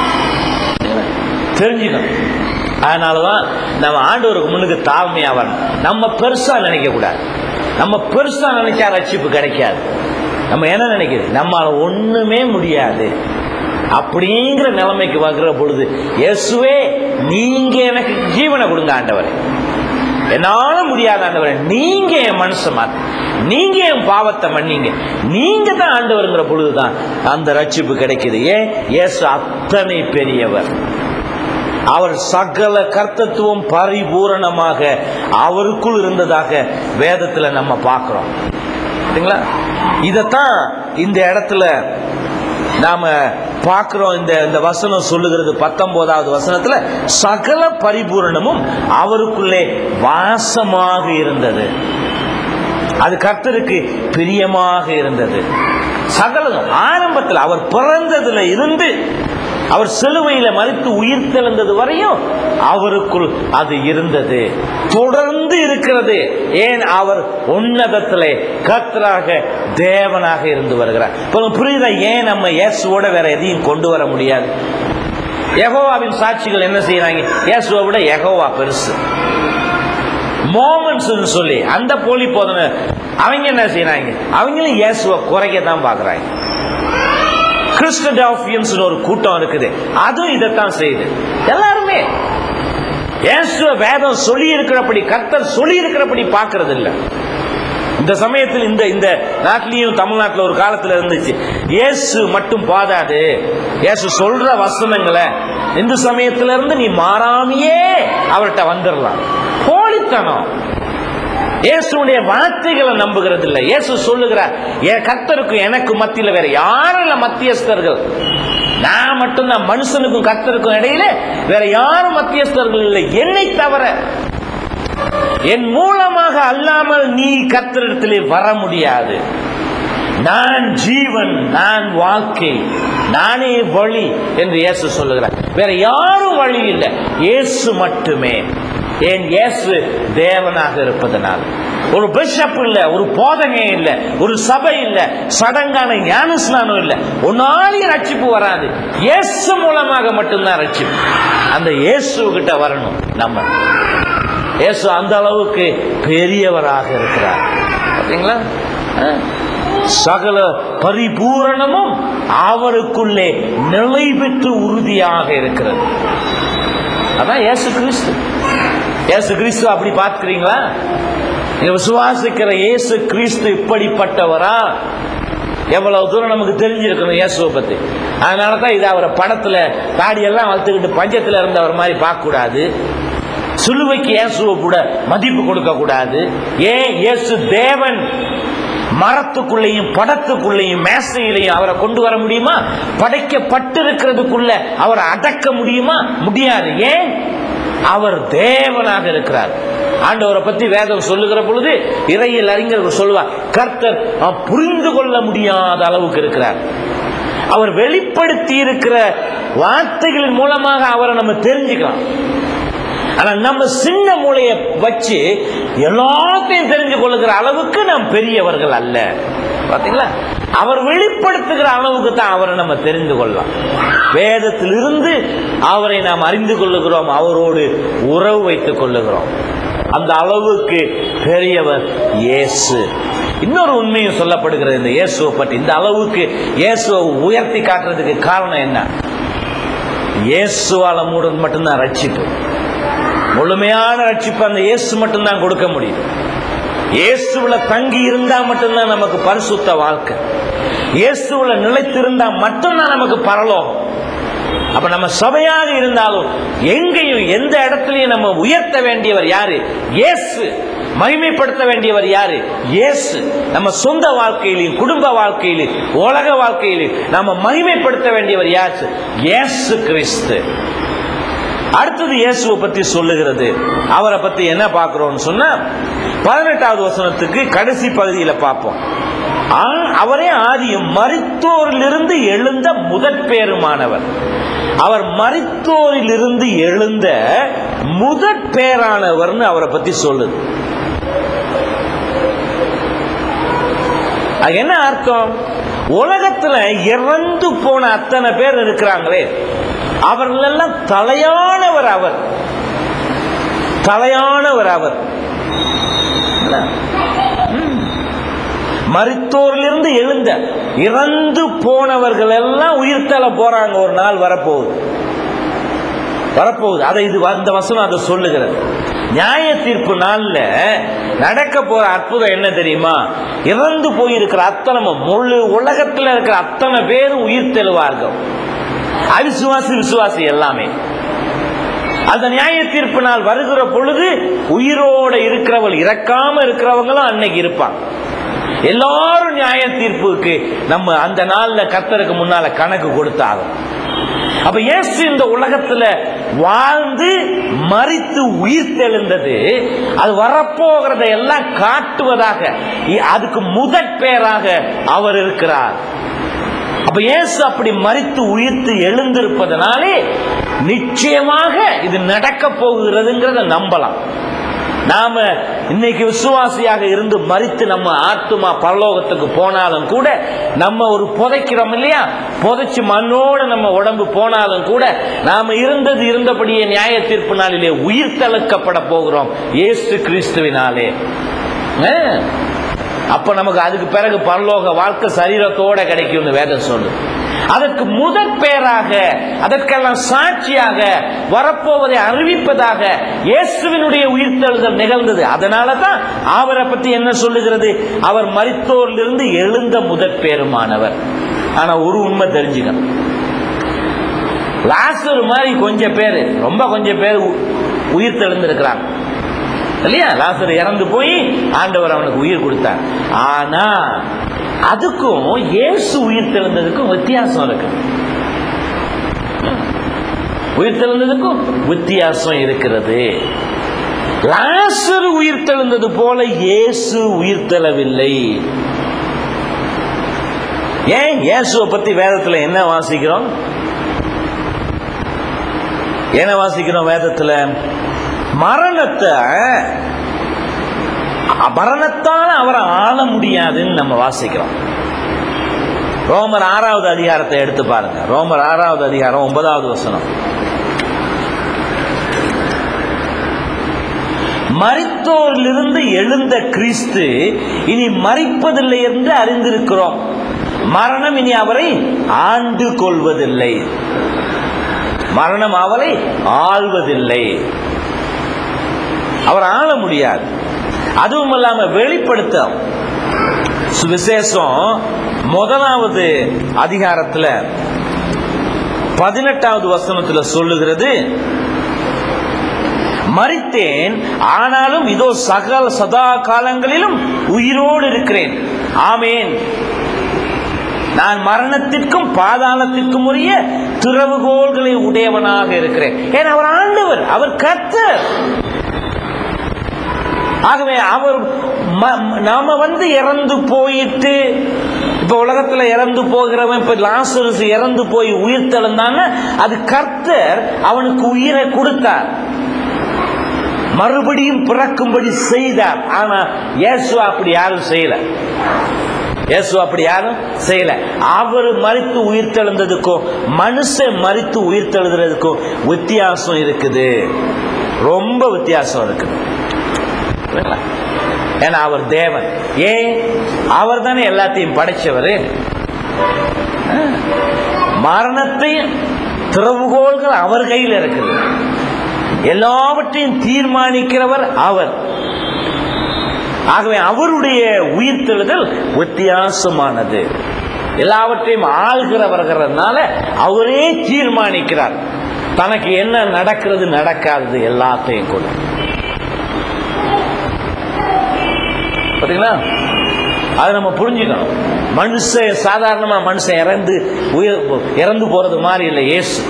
தெரிஞ்சுக்கணும் அதனாலதான் நம்ம ஆண்டவருக்கு முன்னுக்கு தாழ்மையா வரணும் நம்ம பெருசா நினைக்க கூடாது நம்ம பெருசா நினைச்சா ரட்சிப்பு கிடைக்காது நம்ம என்ன நினைக்கிறது நம்மால ஒண்ணுமே முடியாது அப்படிங்கிற நிலைமைக்கு வருகிற பொழுது இயேசுவே நீங்க எனக்கு ஜீவனை கொடுங்க ஆண்டவரே என்னால முடியாத ஆண்டவரே நீங்க என் மனசை மாத்து நீங்க என் பாவத்தை மன்னிங்க நீங்க தான் ஆண்டவருங்கிற பொழுதுதான் அந்த ரட்சிப்பு கிடைக்குது ஏன் இயேசு அத்தனை பெரியவர் அவர் சகல கர்த்தத்துவம் பரிபூரணமாக அவருக்குள் இருந்ததாக வேதத்துல நம்ம பார்க்கிறோம் சரிங்களா இதத்தான் இந்த இடத்துல நாம பார்க்கிறோம் இந்த இந்த வசனம் சொல்லுகிறது பத்தொன்பதாவது வசனத்துல சகல பரிபூரணமும் அவருக்குள்ளே வாசமாக இருந்தது அது கர்த்தருக்கு பிரியமாக இருந்தது சகலம் ஆரம்பத்தில் அவர் பிறந்ததுல இருந்து அவர் சிலுவையில மறித்து உயிர் தெழுந்தது வரையும் அவருக்குள் அது இருந்தது தொடர்ந்து இருக்கிறது ஏன் அவர் உன்னதத்திலே கர்த்தராக தேவனாக இருந்து வருகிறார் இப்ப புரியுதா ஏன் நம்ம இயேசுவோட வேற எதையும் கொண்டு வர முடியாது யெகோவாவின் சாட்சிகள் என்ன செய்யறாங்க இயேசுவை விட யெகோவா பெருசு மோமன்ஸ் சொல்லி அந்த போலி போதனை அவங்க என்ன செய்யறாங்க அவங்களும் இயேசுவை குறைக்க தான் பாக்குறாங்க கிறிஸ்டடாஃபியன்ஸ் ஒரு கூட்டம் இருக்குது அதுவும் இதைத்தான் செய்யுது எல்லாருமே இயேசுவ வேதம் சொல்லி இருக்கிறபடி கர்த்தர் சொல்லி இருக்கிறபடி பார்க்கறது இல்ல இந்த சமயத்தில் இந்த இந்த நாட்டிலையும் தமிழ்நாட்டில் ஒரு காலத்துல இருந்துச்சு இயேசு மட்டும் போதாது இயேசு சொல்ற வசனங்களை இந்த சமயத்துல இருந்து நீ மாறாமையே அவர்கிட்ட வந்துடலாம் போலித்தனம் இயேசுடைய வார்த்தைகளை நம்புகிறது இல்லை இயேசு சொல்லுகிறார் என் கர்த்தருக்கும் எனக்கு மத்தியில் வேற யாரும் இல்ல மத்தியஸ்தர்கள் நான் மட்டும்தான் மனுஷனுக்கும் கர்த்தருக்கும் இடையில வேற யாரும் மத்தியஸ்தர்கள் இல்லை என்னை தவிர என் மூலமாக அல்லாமல் நீ கர்த்தரிடத்திலே வர முடியாது நான் ஜீவன் நான் வாழ்க்கை நானே வழி என்று இயேசு சொல்லுகிறார் வேற யாரும் வழி இல்லை இயேசு மட்டுமே ஏன் இயேசு தேவனாக இருப்பதனால் ஒரு பிஷப் இல்ல ஒரு போதனை இல்ல ஒரு சபை இல்ல சடங்கான ஞான ஸ்நானம் இல்ல ஒன்னாலையும் ரட்சிப்பு வராது இயேசு மூலமாக மட்டும்தான் ரட்சிப்பு அந்த இயேசு கிட்ட வரணும் நம்ம இயேசு அந்த அளவுக்கு பெரியவராக இருக்கிறார் பாத்தீங்களா ஆ? சகல பரிபூரணமும் அவருக்குள்ளே நிலை பெற்று உறுதியாக இருக்கிறது அதான் இயேசு கிறிஸ்து இயேசு கிறிஸ்து அப்படி பார்க்கிறீங்களா நீங்க விசுவாசிக்கிற இயேசு கிறிஸ்து இப்படிப்பட்டவரா எவ்வளவு தூரம் நமக்கு தெரிஞ்சிருக்கணும் இயேசுவை பத்தி அதனால தான் இது அவரை படத்துல தாடியெல்லாம் வளர்த்துக்கிட்டு பஞ்சத்துல இருந்தவர் மாதிரி பார்க்க கூடாது சிலுவைக்கு இயேசுவை கூட மதிப்பு கொடுக்க கூடாது ஏன் இயேசு தேவன் மரத்துக்குள்ளேயும் படத்துக்குள்ளேயும் மேசையிலையும் அவரை கொண்டு வர முடியுமா படைக்கப்பட்டிருக்கிறதுக்குள்ள அவரை அடக்க முடியுமா முடியாது ஏன் அவர் தேவனாக இருக்கிறார் ஆண்டவரை பத்தி வேதம் சொல்லுகிற பொழுது இறையில் அறிஞர்கள் சொல்லுவார் கர்த்தர் அஹ், புரிந்து கொள்ள முடியாத அளவுக்கு இருக்கிறார் அவர் வெளிப்படுத்தி இருக்கிற வார்த்தைகளின் மூலமாக அவரை நம்ம தெரிஞ்சுக்கலாம் ஆனா நம்ம சின்ன மூளையை வச்சு எல்லாத்தையும் தெரிஞ்சு கொள்ளுகிற அளவுக்கு நாம் பெரியவர்கள் அல்ல பாத்தீங்களா அவர் வெளிப்படுத்துகிற அளவுக்கு தான் அவரை நம்ம தெரிந்து கொள்ளலாம் வேதத்திலிருந்து அவரை நாம் அறிந்து கொள்ளுகிறோம் அவரோடு உறவு வைத்துக் கொள்ளுகிறோம் அந்த அளவுக்கு பெரியவர் இயேசு இன்னொரு உண்மையும் சொல்லப்படுகிறது இந்த இயேசுவை பற்றி இந்த அளவுக்கு இயேசுவை உயர்த்தி காட்டுறதுக்கு காரணம் என்ன இயேசுவால மூடன் மட்டும்தான் ரட்சிப்பு முழுமையான ரட்சிப்பு அந்த இயேசு மட்டும்தான் கொடுக்க முடியும் இயேசுல தங்கி இருந்தா மட்டும்தான் நமக்கு பரிசுத்த வாழ்க்கை இயேசுல நிலைத்திருந்தா மட்டும்தான் நமக்கு பரலோகம் அப்ப நம்ம சபையாக இருந்தாலும் எங்கேயும் எந்த இடத்துலயும் நம்ம உயர்த்த வேண்டியவர் யாரு இயேசு மகிமைப்படுத்த வேண்டியவர் யாரு இயேசு நம்ம சொந்த வாழ்க்கையிலையும் குடும்ப வாழ்க்கையிலும் உலக வாழ்க்கையிலும் நம்ம மகிமைப்படுத்த வேண்டியவர் யாரு இயேசு கிறிஸ்து அடுத்தது இயேசுவை பத்தி சொல்லுகிறது அவரை பத்தி என்ன பார்க்கிறோம்னு சொன்னா பதினெட்டாவது வசனத்துக்கு கடைசி பகுதியில பார்ப்போம் ஆ- அவரே ஆதியும் மரித்தோரிலிருந்து எழுந்த முதற் பேருமானவர் அவர் மரித்தோரிலிருந்து எழுந்த முதற் பேரானவர்னு அவரை பத்தி சொல்லுது அது என்ன அர்த்தம் உலகத்துல இறந்து போன அத்தனை பேர் இருக்கிறாங்களே அவர்கள் எல்லாம் தலையானவர் அவர் தலையானவர் அவர் ம். மரித்தோரிலிருந்து எழுந்த இறந்து போனவர்கள் எல்லாம் உயிர்த்தல போறாங்க ஒரு நாள் வரப்போகுது வரப்போகுது அதை இது அந்த வசனம் அதை சொல்லுகிறது நியாய தீர்ப்பு நாள்ல நடக்க போற அற்புதம் என்ன தெரியுமா இறந்து போயிருக்கிற அத்தனை முழு உலகத்தில் இருக்கிற அத்தனை பேரும் உயிர் தெழுவார்கள் அவிசுவாசி விசுவாசி எல்லாமே அந்த நியாய தீர்ப்பு நாள் வருகிற பொழுது உயிரோட இருக்கிறவள் இறக்காம இருக்கிறவங்களும் அன்னைக்கு இருப்பாங்க எல்லாரும் நியாய தீர்ப்புக்கு நம்ம அந்த நாள்ல கர்த்தருக்கு முன்னால கணக்கு கொடுத்தாகும் அப்ப இயேசு இந்த உலகத்துல வாழ்ந்து மறித்து உயிர் தெழுந்தது அது வரப்போகிறத எல்லாம் காட்டுவதாக இ- அதுக்கு முதற் பேராக அவர் இருக்கிறார் அப்ப இயேசு அப்படி மறித்து உயிர்த்து எழுந்திருப்பதனாலே நிச்சயமாக இது நடக்க போகிறதுங்கிறத நம்பலாம் நாம இன்னைக்கு விசுவாசியாக இருந்து மறித்து நம்ம ஆத்துமா பரலோகத்துக்கு போனாலும் கூட நம்ம ஒரு புதைக்கிறோம் இல்லையா புதைச்சு மண்ணோட நம்ம உடம்பு போனாலும் கூட நாம இருந்தது இருந்தபடியே நியாய தீர்ப்பு நாளிலே உயிர் தழுக்கப்பட போகிறோம் இயேசு கிறிஸ்துவினாலே ஆ. அப்ப நமக்கு அதுக்கு பிறகு பரலோக வாழ்க்கை சரீரத்தோட கிடைக்கும்னு வேதம் சொல்லு அதற்கு முதற் பேராக அதற்கெல்லாம் சாட்சியாக வரப்போவதை அறிவிப்பதாக இயேசுவினுடைய உயிர்த்தெழுதல் நிகழ்ந்தது அதனால தான் அவரை பத்தி என்ன சொல்லுகிறது அவர் மரித்தோரிலிருந்து எழுந்த முதற் பேருமானவர் ஆனா ஒரு உண்மை தெரிஞ்சுக்கணும் லாசர் மாதிரி கொஞ்சம் பேர் ரொம்ப கொஞ்சம் பேர் உயிர் தெழுந்திருக்கிறாங்க இல்லையா லாசர் இறந்து போய் ஆண்டவர் அவனுக்கு உயிர் கொடுத்தார் ஆனா அதுக்கும் இயேசு உயிர் தெழுந்ததுக்கும் வித்தியாசம் இருக்கு உயிர் தெழுந்ததுக்கும் வித்தியாசம் இருக்கிறது லாசரு உயிர்த்தெழுந்தது போல இயேசு உயிர்த்தெழவில்லை ஏன் இயேசுவை பத்தி வேதத்துல என்ன வாசிக்கிறோம் என்ன வாசிக்கிறோம் வேதத்துல மரணத்தை மரணத்தால் அவரை ஆள முடியாதுன்னு நம்ம வாசிக்கிறோம் ரோமர் ஆறாவது அதிகாரத்தை எடுத்து பாருங்க ரோமர் ஆறாவது அதிகாரம் ஒன்பதாவது வசனம் மரித்தோரிலிருந்து எழுந்த கிறிஸ்து இனி மறிப்பதில்லை என்று அறிந்திருக்கிறோம் மரணம் இனி அவரை ஆண்டு கொள்வதில்லை மரணம் அவரை ஆள்வதில்லை அவர் ஆள முடியாது அதுவும் இல்லாம வெளிப்படுத்த சுவிசேஷம் முதலாவது அதிகாரத்துல பதினெட்டாவது வசனத்துல சொல்லுகிறது மறித்தேன் ஆனாலும் இதோ சகல சதா காலங்களிலும் உயிரோடு இருக்கிறேன் ஆமேன் நான் மரணத்திற்கும் பாதாளத்திற்கும் உரிய திறவுகோள்களை உடையவனாக இருக்கிறேன் ஏன் அவர் ஆண்டவர் அவர் கர்த்தர் ஆகவே அவர் ம- நாம வந்து இறந்து போயிட்டு இப்ப உலகத்துல இறந்து போகிறவன் இப்ப லாசரஸ் இறந்து போய் உயிர் தெழுந்தாங்க அது கர்த்தர் அவனுக்கு உயிரை கொடுத்தார் மறுபடியும் பிறக்கும்படி செய்தார் ஆனா இயேசு அப்படி யாரும் செய்யல இயேசு அப்படி யாரும் செய்யல அவர் மறித்து உயிர் தெழுந்ததுக்கும் மனுஷன் மறித்து உயிர் தெழுதுறதுக்கும் வித்தியாசம் இருக்குது ரொம்ப வித்தியாசம் இருக்குது புரியுங்களா? ஏன்னா அவர் தேவன் ஏன் அவர் தானே எல்லாத்தையும் படைச்சவர் மரணத்தையும் திறவுகோள்கள் அவர் கையில் இருக்குது எல்லாவற்றையும் தீர்மானிக்கிறவர் அவர் ஆகவே அவருடைய உயிர்த்தெழுதல் வித்தியாசமானது எல்லாவற்றையும் ஆள்கிறவர்கிறதுனால அவரே தீர்மானிக்கிறார் தனக்கு என்ன நடக்கிறது நடக்காதது எல்லாத்தையும் கூட பாத்தீங்களா அதை நம்ம புரிஞ்சுக்கணும் மனுஷன் சாதாரணமா மனுஷன் இறந்து உயிர் இறந்து போறது மாதிரி இல்லை இயேசு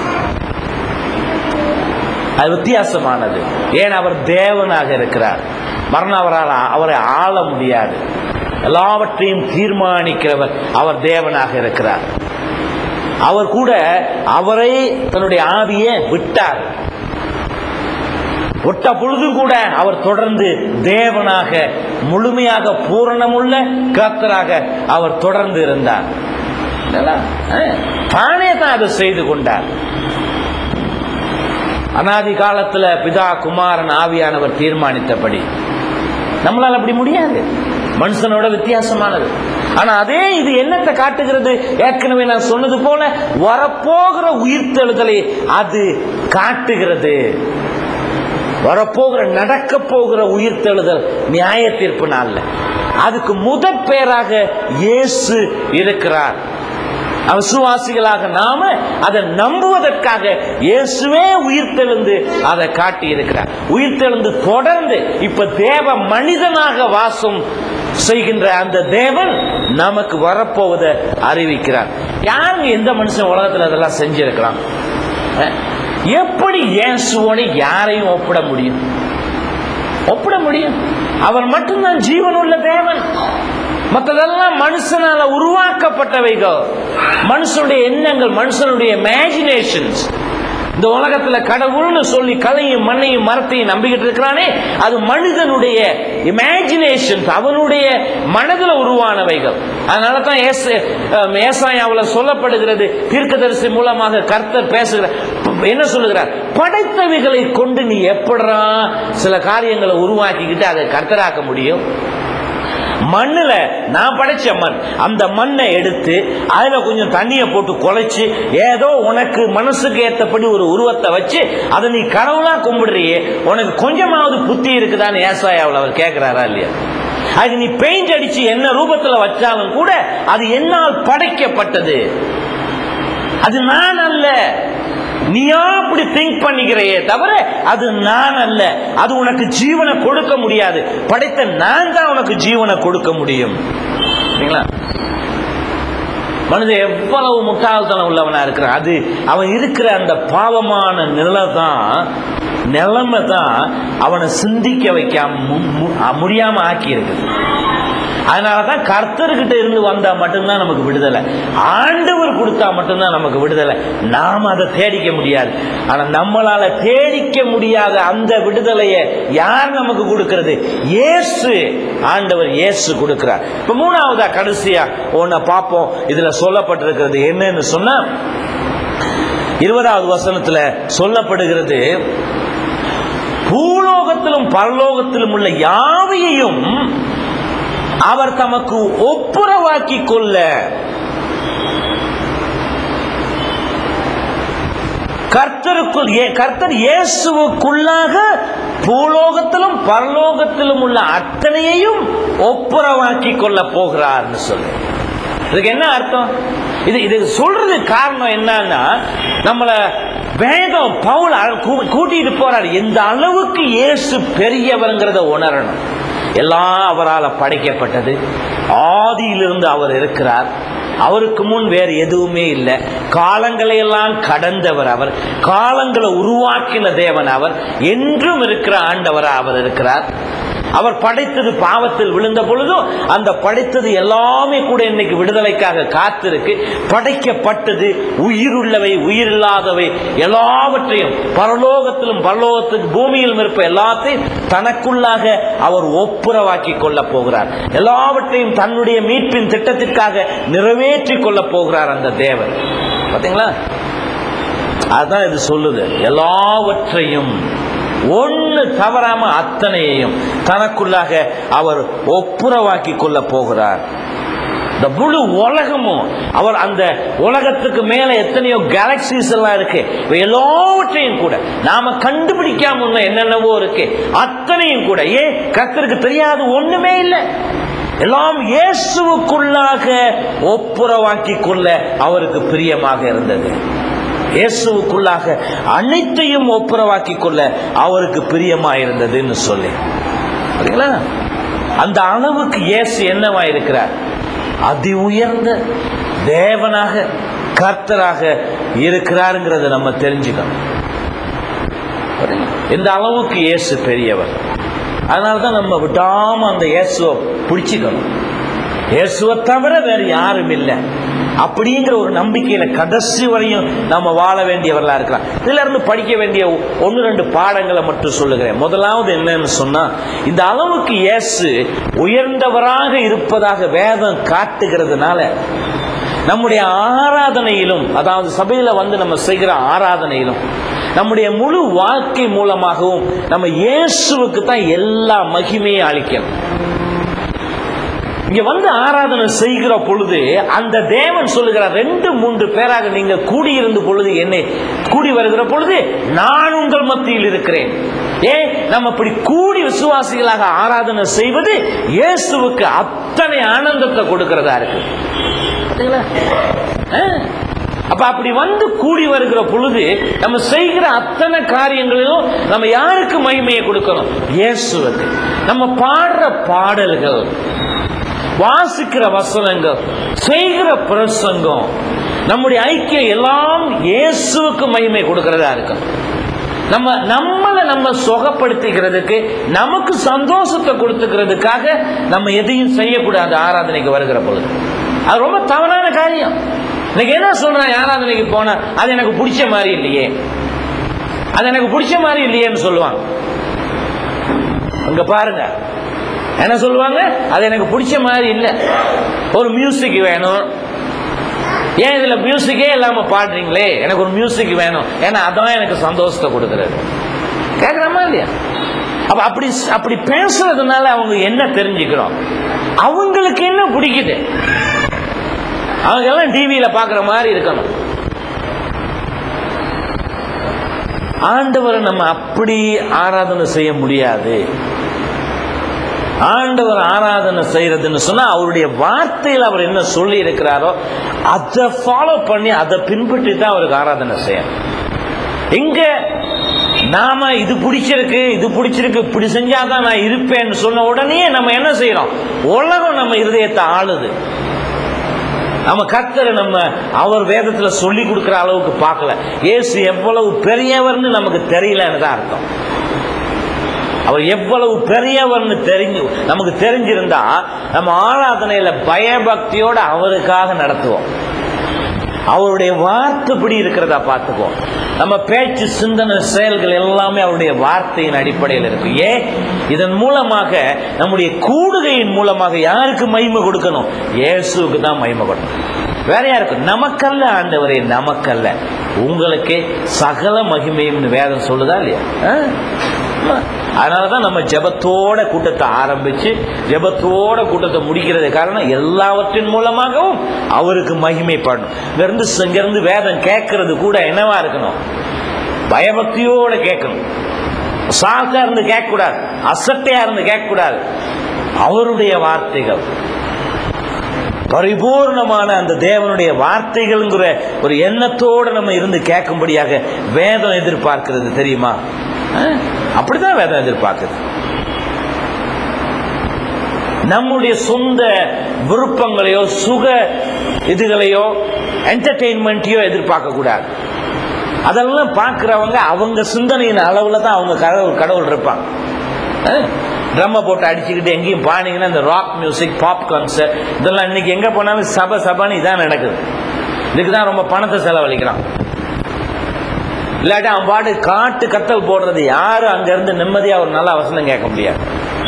அது வித்தியாசமானது ஏன் அவர் தேவனாக இருக்கிறார் மரணம் அவரால் அவரை ஆள முடியாது எல்லாவற்றையும் தீர்மானிக்கிறவர் அவர் தேவனாக இருக்கிறார் அவர் கூட அவரை தன்னுடைய ஆவியை விட்டார் விட்ட பொழுது கூட அவர் தொடர்ந்து தேவனாக முழுமையாக பூரணமுள்ள கர்த்தராக அவர் தொடர்ந்து இருந்தார் இல்லைங்களா? அஹ், தானே தான் அதை செய்து கொண்டார் அனாதி காலத்துல பிதா குமாரன் ஆவியானவர் தீர்மானித்தபடி நம்மளால அப்படி முடியாது மனுஷனோட வித்தியாசமானது ஆனா அதே இது என்னத்தை காட்டுகிறது ஏற்கனவே நான் சொன்னது போல வரப்போகிற உயிர்த்தெழுதலை அது காட்டுகிறது வரப்போகிற நடக்க போகிற உயிர்த்தெழுதல் நியாய தீர்ப்பு நாள்ல அதுக்கு முதற் பேராக இயேசு இருக்கிறார் விசுவாசிகளாக நாம அதை நம்புவதற்காக இயேசுவே உயிர்த்தெழுந்து அதை காட்டி இருக்கிறார் உயிர்த்தெழுந்து தொடர்ந்து இப்ப தேவ மனிதனாக வாசம் செய்கின்ற அந்த தேவன் நமக்கு வரப்போவதை அறிவிக்கிறார் யாருங்க எந்த மனுஷன் உலகத்துல அதெல்லாம் செஞ்சிருக்கலாம் அஹ், எப்படி இயேசுவோடு யாரையும் ஒப்பிட முடியும் ஒப்பிட முடியும் அவர் மட்டும்தான் ஜீவனுள்ள தேவன் மற்றதெல்லாம் மனுஷனால உருவாக்கப்பட்டவைகள் மனுஷனுடைய எண்ணங்கள் மனுஷனுடைய இமேஜினேஷன்ஸ் இந்த உலகத்துல கடவுள்னு சொல்லி கலையும் மண்ணையும் மரத்தையும் நம்பிக்கிட்டு இருக்கிறானே அது மனிதனுடைய இமேஜினேஷன்ஸ் அவனுடைய மனதுல உருவானவைகள் அதனால தான் ஏசாயாவில் சொல்லப்படுகிறது தீர்க்கதரிசி மூலமாக கர்த்தர் பேசுகிறார் என்ன சொல்லுகிறார் படைத்தவைகளை கொண்டு நீ எப்படா சில காரியங்களை உருவாக்கிக்கிட்டு அதை கர்த்தராக்க முடியும் மண்ணுல நான் படைச்ச மண் அந்த மண்ணை எடுத்து அதுல கொஞ்சம் தண்ணியை போட்டு குலைச்சு ஏதோ உனக்கு மனசுக்கு ஏத்தபடி ஒரு உருவத்தை வச்சு அதை நீ கடவுளா கும்பிடுறியே உனக்கு கொஞ்சமாவது புத்தி இருக்குதான்னு ஏசாயாவில் அவர் கேட்கிறாரா இல்லையா அது நீ பெயிண்ட் அடிச்சு என்ன ரூபத்துல வச்சாலும் கூட அது என்னால் படைக்கப்பட்டது அது நான் அல்ல நீயா அப்படி திங்க் பண்ணிக்கிறையே தவிர அது நான் அல்ல அது உனக்கு ஜீவனை கொடுக்க முடியாது படைத்த நான் தான் உனக்கு ஜீவனை கொடுக்க முடியும் சரிங்களா மனிதன் எவ்வளவு முட்டாள்தனம் உள்ளவனா இருக்கிறான் அது அவன் இருக்கிற அந்த பாவமான நிலை தான் நிலைமை தான் அவனை சிந்திக்க வைக்காம மு- மு- முடியாம ஆக்கி இருக்குது அதனாலதான் கர்த்தர்கிட்ட இருந்து வந்தா மட்டும்தான் நமக்கு விடுதலை ஆண்டவர் கொடுத்தா மட்டும்தான் நமக்கு விடுதலை நாம அதை தேடிக்க முடியாது ஆனா நம்மளால தேடிக்க முடியாத அந்த விடுதலையை யார் நமக்கு கொடுக்கிறது இயேசு ஆண்டவர் இயேசு கொடுக்கிறார் இப்ப மூணாவதா கடைசியா ஒன்ன பார்ப்போம் இதுல சொல்லப்பட்டிருக்கிறது என்னன்னு சொன்னா இருபதாவது வசனத்துல சொல்லப்படுகிறது பூலோகத்திலும் பரலோகத்திலும் உள்ள யாவையையும் அவர் தமக்கு ஒப்புரவாக்கி கொள்ள கர்த்தருக்குள் ஏ- கர்த்தர் இயேசுவுக்குள்ளாக பூலோகத்திலும் பரலோகத்திலும் உள்ள அத்தனையையும் ஒப்புரவாக்கி கொள்ள போகிறார்னு சொல்லு இதுக்கு என்ன அர்த்தம் இது இது சொல்றது காரணம் என்னன்னா நம்மள வேதம் பவுல் அழ- கூ- கூட்டிட்டு போறாரு எந்த அளவுக்கு இயேசு பெரியவர்ங்கிறத உணரணும் எல்லாம் அவரால் படைக்கப்பட்டது ஆதியிலிருந்து அவர் இருக்கிறார் அவருக்கு முன் வேறு எதுவுமே இல்லை காலங்களை எல்லாம் கடந்தவர் அவர் காலங்களை உருவாக்கின தேவன் அவர் என்றும் இருக்கிற ஆண்டவர் அவர் இருக்கிறார் அவர் படைத்தது பாவத்தில் விழுந்த பொழுதும் அந்த படைத்தது எல்லாமே கூட இன்னைக்கு விடுதலைக்காக காத்திருக்கு படைக்கப்பட்டது உயிருள்ளவை உயிரில்லாதவை எல்லாவற்றையும் பரலோகத்திலும் பரலோகத்துக்கு பூமியிலும் இருப்ப எல்லாத்தையும் தனக்குள்ளாக அவர் ஒப்புரவாக்கி கொள்ள போகிறார் எல்லாவற்றையும் தன்னுடைய மீட்பின் திட்டத்திற்காக நிறைவேற்றி கொள்ள போகிறார் அந்த தேவன் பாத்தீங்களா அதான் இது சொல்லுது எல்லாவற்றையும் ஒண்ணு தவறாம அத்தனையையும் தனக்குள்ளாக அவர் ஒப்புரவாக்கி கொள்ள போகிறார் இந்த முழு உலகமும் அவர் அந்த உலகத்துக்கு மேல எத்தனையோ கேலக்சிஸ் எல்லாம் இருக்கு இவை எல்லாவற்றையும் கூட நாம கண்டுபிடிக்காம இன்னும் என்னென்னவோ இருக்கு அத்தனையும் கூட ஏன் கர்த்தருக்கு தெரியாது ஒண்ணுமே இல்லை எல்லாம் இயேசுவுக்குள்ளாக ஒப்புரவாக்கி கொள்ள அவருக்கு பிரியமாக இருந்தது இயேசுவுக்குள்ளாக அனைத்தையும் ஒப்புரவாக்கி கொள்ள அவருக்கு பிரியமா இருந்ததுன்னு சொல்லி சரிங்களா அந்த அளவுக்கு இயேசு என்னவா இருக்கிறார் அதி உயர்ந்த தேவனாக கர்த்தராக இருக்கிறாருங்கிறத நம்ம தெரிஞ்சுக்கணும் சரிங்களா? இந்த அளவுக்கு இயேசு பெரியவர் அதனால தான் நம்ம விடாம அந்த இயேசுவை பிடிச்சிக்கணும் இயேசுவை தவிர வேற யாரும் இல்லை அப்படிங்கிற ஒரு நம்பிக்கையில கடைசி வரையும் நம்ம வாழ வேண்டியவர்களா இருக்கலாம் இதுல இருந்து படிக்க வேண்டிய ஒன்று ரெண்டு பாடங்களை மட்டும் சொல்லுகிறேன் முதலாவது என்னன்னு சொன்னா இந்த அளவுக்கு இயேசு உயர்ந்தவராக இருப்பதாக வேதம் காட்டுகிறதுனால நம்முடைய ஆராதனையிலும் அதாவது சபையில வந்து நம்ம செய்கிற ஆராதனையிலும் நம்முடைய முழு வாழ்க்கை மூலமாகவும் நம்ம இயேசுவுக்கு தான் எல்லா மகிமையும் அளிக்கணும் இங்க வந்து ஆராதனை செய்கிற பொழுது அந்த தேவன் சொல்லுகிறார் ரெண்டு மூன்று பேராக நீங்க கூடியிருந்த பொழுது என்னை கூடி வருகிற பொழுது நான் உங்கள் மத்தியில் இருக்கிறேன் ஏன் நம்ம இப்படி கூடி விசுவாசிகளாக ஆராதனை செய்வது இயேசுவுக்கு அத்தனை ஆனந்தத்தை கொடுக்கிறதா இருக்கு பாத்தீங்களா? ஆ. அப்ப அப்படி வந்து கூடி வருகிற பொழுது நம்ம செய்கிற அத்தனை காரியங்களிலும் நம்ம யாருக்கு மகிமையை கொடுக்கணும் இயேசுவுக்கு நம்ம பாடுற பாடல்கள் வாசிக்கிற வசனங்கள் செய்கிற பிரசங்கம் நம்முடைய ஐக்கியம் எல்லாம் இயேசுவுக்கு மகிமை கொடுக்கிறதா இருக்கும் நம்ம நம்மளை நம்ம சுகப்படுத்திக்கிறதுக்கு நமக்கு சந்தோஷத்தை கொடுத்துக்கிறதுக்காக நம்ம எதையும் செய்யக்கூடாது ஆராதனைக்கு வருகிற பொழுது அது ரொம்ப தவறான காரியம் இன்னைக்கு என்ன சொல்றான் ஆராதனைக்கு போனா அது எனக்கு பிடிச்ச மாதிரி இல்லையே அது எனக்கு பிடிச்ச மாதிரி இல்லையேன்னு சொல்லுவாங்க அங்க பாருங்க என்ன சொல்லுவாங்க அது எனக்கு பிடிச்ச மாதிரி இல்லை ஒரு மியூசிக் வேணும் ஏன் இதுல மியூசிக்கே இல்லாம பாடுறீங்களே எனக்கு ஒரு மியூசிக் வேணும் ஏன்னா அதான் எனக்கு சந்தோஷத்தை கொடுக்கறது கேட்கலாமா இல்லையா அப்ப அப்படி அப்படி பேசுறதுனால அவங்க என்ன தெரிஞ்சுக்கிறோம் அவங்களுக்கு என்ன பிடிக்குது அவங்க எல்லாம் டிவியில பாக்குற மாதிரி இருக்கணும் ஆண்டவரை நம்ம அப்படி ஆராதனை செய்ய முடியாது ஆண்டவர் ஆராதனை செய்யறதுன்னு சொன்னா அவருடைய வார்த்தையில் அவர் என்ன சொல்லி இருக்கிறாரோ அதை ஃபாலோ பண்ணி அதை பின்பற்றி தான் அவருக்கு ஆராதனை செய்யணும் எங்க நாம இது பிடிச்சிருக்கு இது பிடிச்சிருக்கு இப்படி செஞ்சாதான் நான் இருப்பேன்னு சொன்ன உடனே நம்ம என்ன செய்யறோம் உலகம் நம்ம இருதயத்தை ஆளுது நம்ம கர்த்தரை நம்ம அவர் வேதத்துல சொல்லி கொடுக்கிற அளவுக்கு பார்க்கல இயேசு எவ்வளவு பெரியவர்னு நமக்கு தெரியலன்னு தான் அர்த்தம் அவர் எவ்வளவு பெரியவர்னு தெரிஞ்சு நமக்கு தெரிஞ்சிருந்தா நம்ம ஆராதனையில பயபக்தியோட அவருக்காக நடத்துவோம் அவருடைய வார்த்தைப்படி இருக்கிறதா பார்த்துக்குவோம் நம்ம பேச்சு சிந்தனை செயல்கள் எல்லாமே அவருடைய வார்த்தையின் அடிப்படையில் இருக்கு ஏன் இதன் மூலமாக நம்முடைய கூடுகையின் மூலமாக யாருக்கு மகிமை கொடுக்கணும் இயேசுவுக்கு தான் மகிமை கொடுக்கணும் வேற யாருக்கு நமக்கல்ல ஆண்டவரே நமக்கல்ல உங்களுக்கே சகல மகிமையும் வேதம் சொல்லுதா இல்லையா ஆ? ஆமா. அதனாலதான் நம்ம ஜெபத்தோட கூட்டத்தை ஆரம்பிச்சு ஜெபத்தோட கூட்டத்தை முடிக்கிறது காரணம் எல்லாவற்றின் மூலமாகவும் அவருக்கு மகிமைப்படணும் இங்கிருந்து இங்கிருந்து வேதம் கேட்கறது கூட என்னவா இருக்கணும் பயபக்தியோட கேட்கணும் சாக்கா இருந்து கேட்கக்கூடாது அசட்டையா இருந்து கேட்கக்கூடாது அவருடைய வார்த்தைகள் பரிபூர்ணமான அந்த தேவனுடைய வார்த்தைகள்ங்கிற ஒரு எண்ணத்தோடு நம்ம இருந்து கேட்கும்படியாக வேதம் எதிர்பார்க்கிறது தெரியுமா அஹ்? அப்படிதான் வேதம் எதிர்பார்க்குது நம்முடைய சொந்த விருப்பங்களையோ சுக இதுகளையோ என்டர்டெயின்மெண்ட்டையோ எதிர்பார்க்க கூடாது அதெல்லாம் பார்க்கிறவங்க அவங்க சிந்தனையின் அளவுல தான் அவங்க கடவுள் கடவுள் இருப்பாங்க ட்ரம்மை போட்டு அடிச்சுக்கிட்டு எங்கேயும் பானீங்கன்னா இந்த ராக் மியூசிக் பாப் கான்சர்ட் இதெல்லாம் இன்னைக்கு எங்க போனாலும் சபை சபான்னு இதான் நடக்குது இதுக்கு தான் ரொம்ப பணத்தை செலவழிக்கிறான் இல்லாட்டி அவன் பாட்டு காட்டு கத்தல் போடுறது யாரும் அங்க இருந்து நிம்மதியா ஒரு நல்ல வசனம் கேட்க முடியாது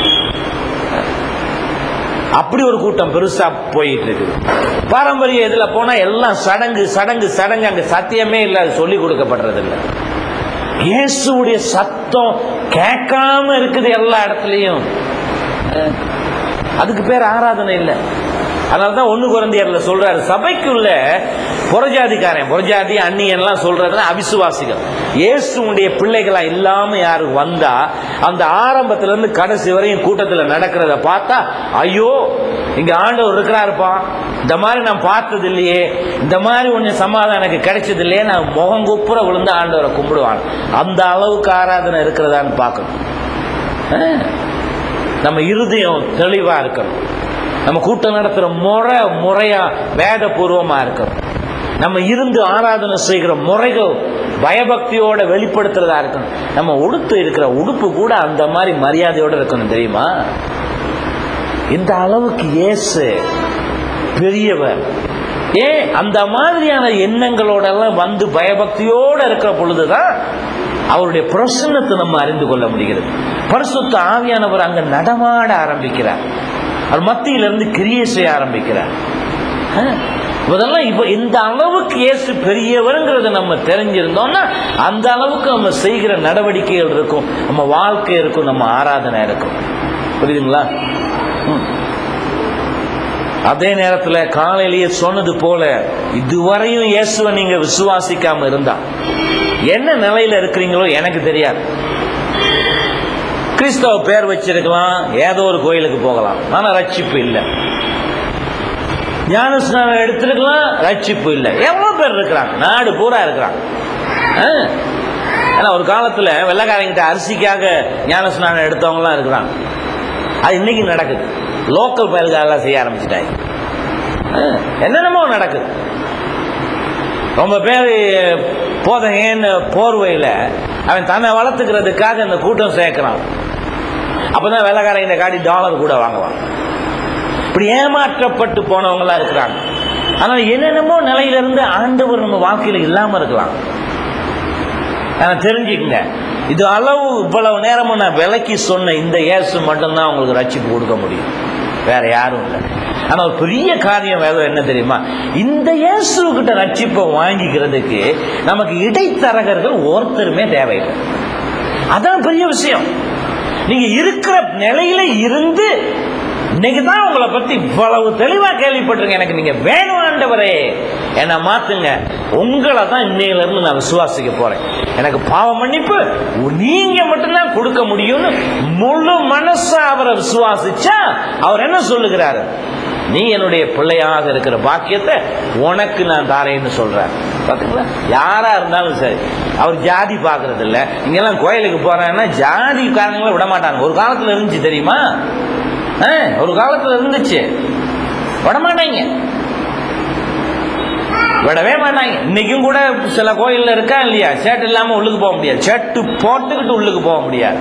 அப்படி ஒரு கூட்டம் பெருசா போயிட்டு இருக்குது பாரம்பரிய இதுல போனா எல்லாம் சடங்கு சடங்கு சடங்கு அங்க சத்தியமே இல்லை அது சொல்லி கொடுக்கப்படுறது இல்லை இயேசுடைய சத்தம் கேட்காம இருக்குது எல்லா இடத்துலயும் அஹ், அதுக்கு பேர் ஆராதனை இல்லை அதனாலதான் ஒண்ணு குழந்தையர்ல சொல்றாரு சபைக்குள்ள புறஜாதிக்காரன் புறஜாதி அந்நியன்லாம் சொல்றதுன்னா அவிசுவாசிகள் இயேசுடைய பிள்ளைகளா இல்லாம யாரு வந்தா அந்த ஆரம்பத்துல இருந்து கடைசி வரையும் கூட்டத்துல நடக்கிறத பார்த்தா ஐயோ இங்க ஆண்டவர் இருக்கிறாருப்பா இந்த மாதிரி நான் பார்த்தது இல்லையே இந்த மாதிரி ஒண்ணு சமாதானம் எனக்கு கிடைச்சது இல்லையே நான் முகம் குப்புற விழுந்து ஆண்டவரை கும்பிடுவான் அந்த அளவுக்கு ஆராதனை இருக்கிறதான்னு பார்க்கணும் அஹ். நம்ம இருதயம் தெளிவா இருக்கணும் நம்ம கூட்டம் நடத்துற முறை முறையா வேதபூர்வமா இருக்கணும் நம்ம இருந்து ஆராதனை செய்கிற முறைகள் பயபக்தியோட வெளிப்படுத்துறதா இருக்கணும் நம்ம உடுத்து இருக்கிற உடுப்பு கூட அந்த மாதிரி மரியாதையோட இருக்கணும் தெரியுமா இந்த அளவுக்கு இயேசு பெரியவர் ஏன் அந்த மாதிரியான எண்ணங்களோட எல்லாம் வந்து பயபக்தியோட இருக்கிற பொழுதுதான் அவருடைய பிரசன்னத்தை நம்ம அறிந்து கொள்ள முடிகிறது பரிசுத்த ஆவியானவர் அங்க நடமாட ஆரம்பிக்கிறார் அவர் மத்தியிலிருந்து கிரியை செய்ய ஆரம்பிக்கிறார் அஹ், இதெல்லாம் இப்ப இந்த அளவுக்கு இயேசு பெரியவருங்கிறத நம்ம தெரிஞ்சிருந்தோம்னா அந்த அளவுக்கு நம்ம செய்கிற நடவடிக்கைகள் இருக்கும் நம்ம வாழ்க்கை இருக்கும் நம்ம ஆராதனை இருக்கும் புரியுதுங்களா ம். அதே நேரத்தில் காலையிலேயே சொன்னது போல இதுவரையும் இயேசுவை நீங்க விசுவாசிக்காம இருந்தா என்ன நிலையில இருக்கிறீங்களோ எனக்கு தெரியாது கிறிஸ்தவ பேர் வச்சிருக்கலாம் ஏதோ ஒரு கோயிலுக்கு போகலாம் ஆனா ரட்சிப்பு இல்லை ஞான ஸ்நானம் எடுத்திருக்கலாம் ரட்சிப்பு இல்லை எவ்வளவு பேர் இருக்கிறாங்க நாடு பூரா இருக்கிறாங்க ஆ? ஏன்னா ஒரு காலத்துல வெள்ளக்காரங்கிட்ட அரிசிக்காக ஞான ஸ்நானம் எடுத்தவங்கலாம் இருக்கிறாங்க அது இன்னைக்கு நடக்குது லோக்கல் பயல்காரெல்லாம் செய்ய ஆரம்பிச்சிட்டாங்க ஆ, என்னென்னமோ நடக்குது ரொம்ப பேர் போதகன்னு போர்வையில் அவன் தன்னை வளர்த்துக்கிறதுக்காக இந்த கூட்டம் சேர்க்கிறான் அப்பதான் வெள்ளக்காரங்க காட்டி டாலர் கூட வாங்குவான் இப்படி ஏமாற்றப்பட்டு போனவங்களா இருக்கிறாங்க ஆனா என்னென்னமோ நிலையிலிருந்து ஆண்டவர் நம்ம வாழ்க்கையில இல்லாம இருக்கலாம் ஆனா தெரிஞ்சுக்கங்க இது அளவு இவ்வளவு நேரமும் நான் விலைக்கு சொன்ன இந்த இயேசு மட்டும்தான் உங்களுக்கு ரட்சிப்பு கொடுக்க முடியும் வேற யாரும் இல்லை ஆனா ஒரு பெரிய காரியம் வேதம் என்ன தெரியுமா இந்த இயேசு கிட்ட ரட்சிப்பை வாங்கிக்கிறதுக்கு நமக்கு இடைத்தரகர்கள் ஒருத்தருமே தேவையில்லை அதான் பெரிய விஷயம் நீங்க இருக்கிற நிலையில இருந்து இன்னைக்கு தான் உங்களை பத்தி இவ்வளவு தெளிவா கேள்விப்பட்டிருக்கேன் எனக்கு நீங்க வேணும் ஆண்டவரே என்னை மாத்துங்க உங்களை தான் இன்னையில இருந்து நான் விசுவாசிக்க போறேன் எனக்கு பாவ மன்னிப்பு நீங்க மட்டும்தான் கொடுக்க முடியும்னு முழு மனசா அவரை விசுவாசிச்சா அவர் என்ன சொல்லுகிறாரு நீ என்னுடைய பிள்ளையாக இருக்கிற பாக்கியத்தை உனக்கு நான் தாரேன்னு சொல்றாரு பாத்தீங்களா யாரா இருந்தாலும் சரி அவர் ஜாதி பார்க்கறது இல்ல இங்கெல்லாம் கோயிலுக்கு போறாங்கன்னா ஜாதி காரணங்களை விட மாட்டாங்க ஒரு காலத்துல இருந்துச்சு தெரியுமா ஆ, ஒரு காலத்துல இருந்துச்சு விட மாட்டாங்க விடவே மாட்டாங்க இன்னைக்கும் கூட சில கோயில்ல இருக்கா இல்லையா சேட்டு இல்லாம உள்ளுக்கு போக முடியாது சேட்டு போட்டுக்கிட்டு உள்ளுக்கு போக முடியாது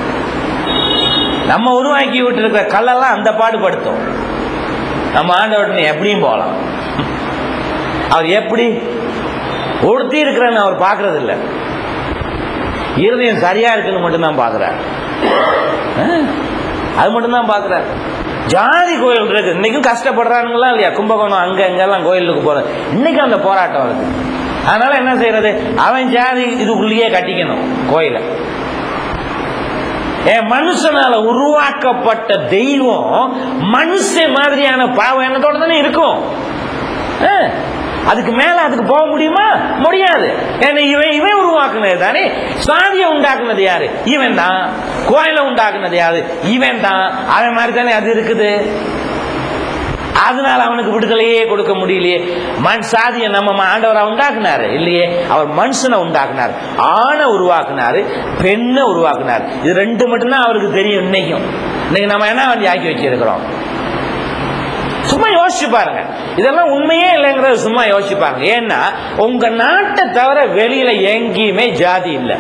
நம்ம உருவாக்கி விட்டு இருக்கிற கல்லெல்லாம் அந்த பாடுபடுத்தும் நம்ம ஆண்டவர்னு எப்படியும் போகலாம் அவர் எப்படி ஒடுத்தி இருக்கிறன்னு அவர் பார்க்கறது இல்ல இருதயம் சரியா இருக்குன்னு மட்டும்தான் பார்க்கிறார் ஆ, அது மட்டும்தான் பார்க்கிறார் ஜாதி கோயில் இருக்கு இன்னைக்கும் கஷ்டப்படுறானுங்களா இல்லையா கும்பகோணம் அங்க இங்கெல்லாம் கோயிலுக்கு போறது இன்னைக்கும் அந்த போராட்டம் இருக்கு அதனால என்ன செய்யறது அவன் ஜாதி இதுக்குள்ளேயே கட்டிக்கணும் கோயிலை என் மனுஷனால உருவாக்கப்பட்ட தெய்வம் மனுஷன் மாதிரியான பாவம் எண்ணத்தோட தானே இருக்கும் ஆ, அதுக்கு மேல அதுக்கு போக முடியுமா முடியாது ஏன்னா இவன் இவன் உருவாக்குனது தானே சாதியை உண்டாக்குனது யாரு இவன் தான் கோயிலை உண்டாக்குனது யாரு இவன் தான் அவன் மாதிரி தானே அது இருக்குது அதனால அவனுக்கு விடுதலையே கொடுக்க முடியலையே மண் சாதியை நம்ம ம- ஆண்டவரா உண்டாக்குனாரு இல்லையே அவர் மனுஷனை உண்டாக்குனார் ஆணை உருவாக்குனாரு பெண்ணை உருவாக்குனார் இது ரெண்டு மட்டும்தான் அவருக்கு தெரியும் இன்னைக்கும் இன்னைக்கு நம்ம என்ன வண்டி ஆக்கி வச்சிருக்கிறோம் சும்மா யோசிச்சு பாருங்க இதெல்லாம் உண்மையே இல்லைங்கிறத சும்மா யோசிச்சு பாருங்க ஏன்னா உங்க நாட்டை தவிர வெளியில எங்கேயுமே ஜாதி இல்லை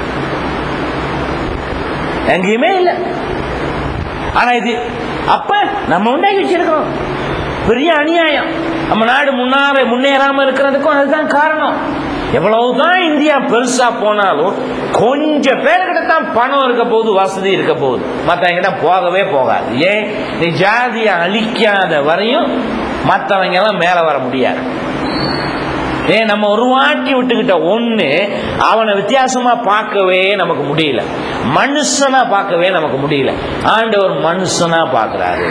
எங்கேயுமே இல்லை ஆனா இது அப்ப நம்ம உண்டாக்கி வச்சிருக்கிறோம் பெரிய அநியாயம் நம்ம நாடு முன்னால முன்னேறாம இருக்கிறதுக்கும் அதுதான் காரணம் எவ்வளவுதான் இந்தியா பெருசா போனாலும் கொஞ்சம் பேர்கிட்ட தான் பணம் இருக்க போகுது வசதி இருக்க போகுது மற்றவங்க போகவே போகாது ஏன் நீ ஜாதியை அழிக்காத வரையும் மற்றவங்க எல்லாம் மேல வர முடியாது ஏன் நம்ம உருவாக்கி விட்டுக்கிட்ட ஒண்ணு அவனை வித்தியாசமா பார்க்கவே நமக்கு முடியல மனுஷனா பார்க்கவே நமக்கு முடியல ஆண்டவர் மனுஷனா பார்க்கிறாரு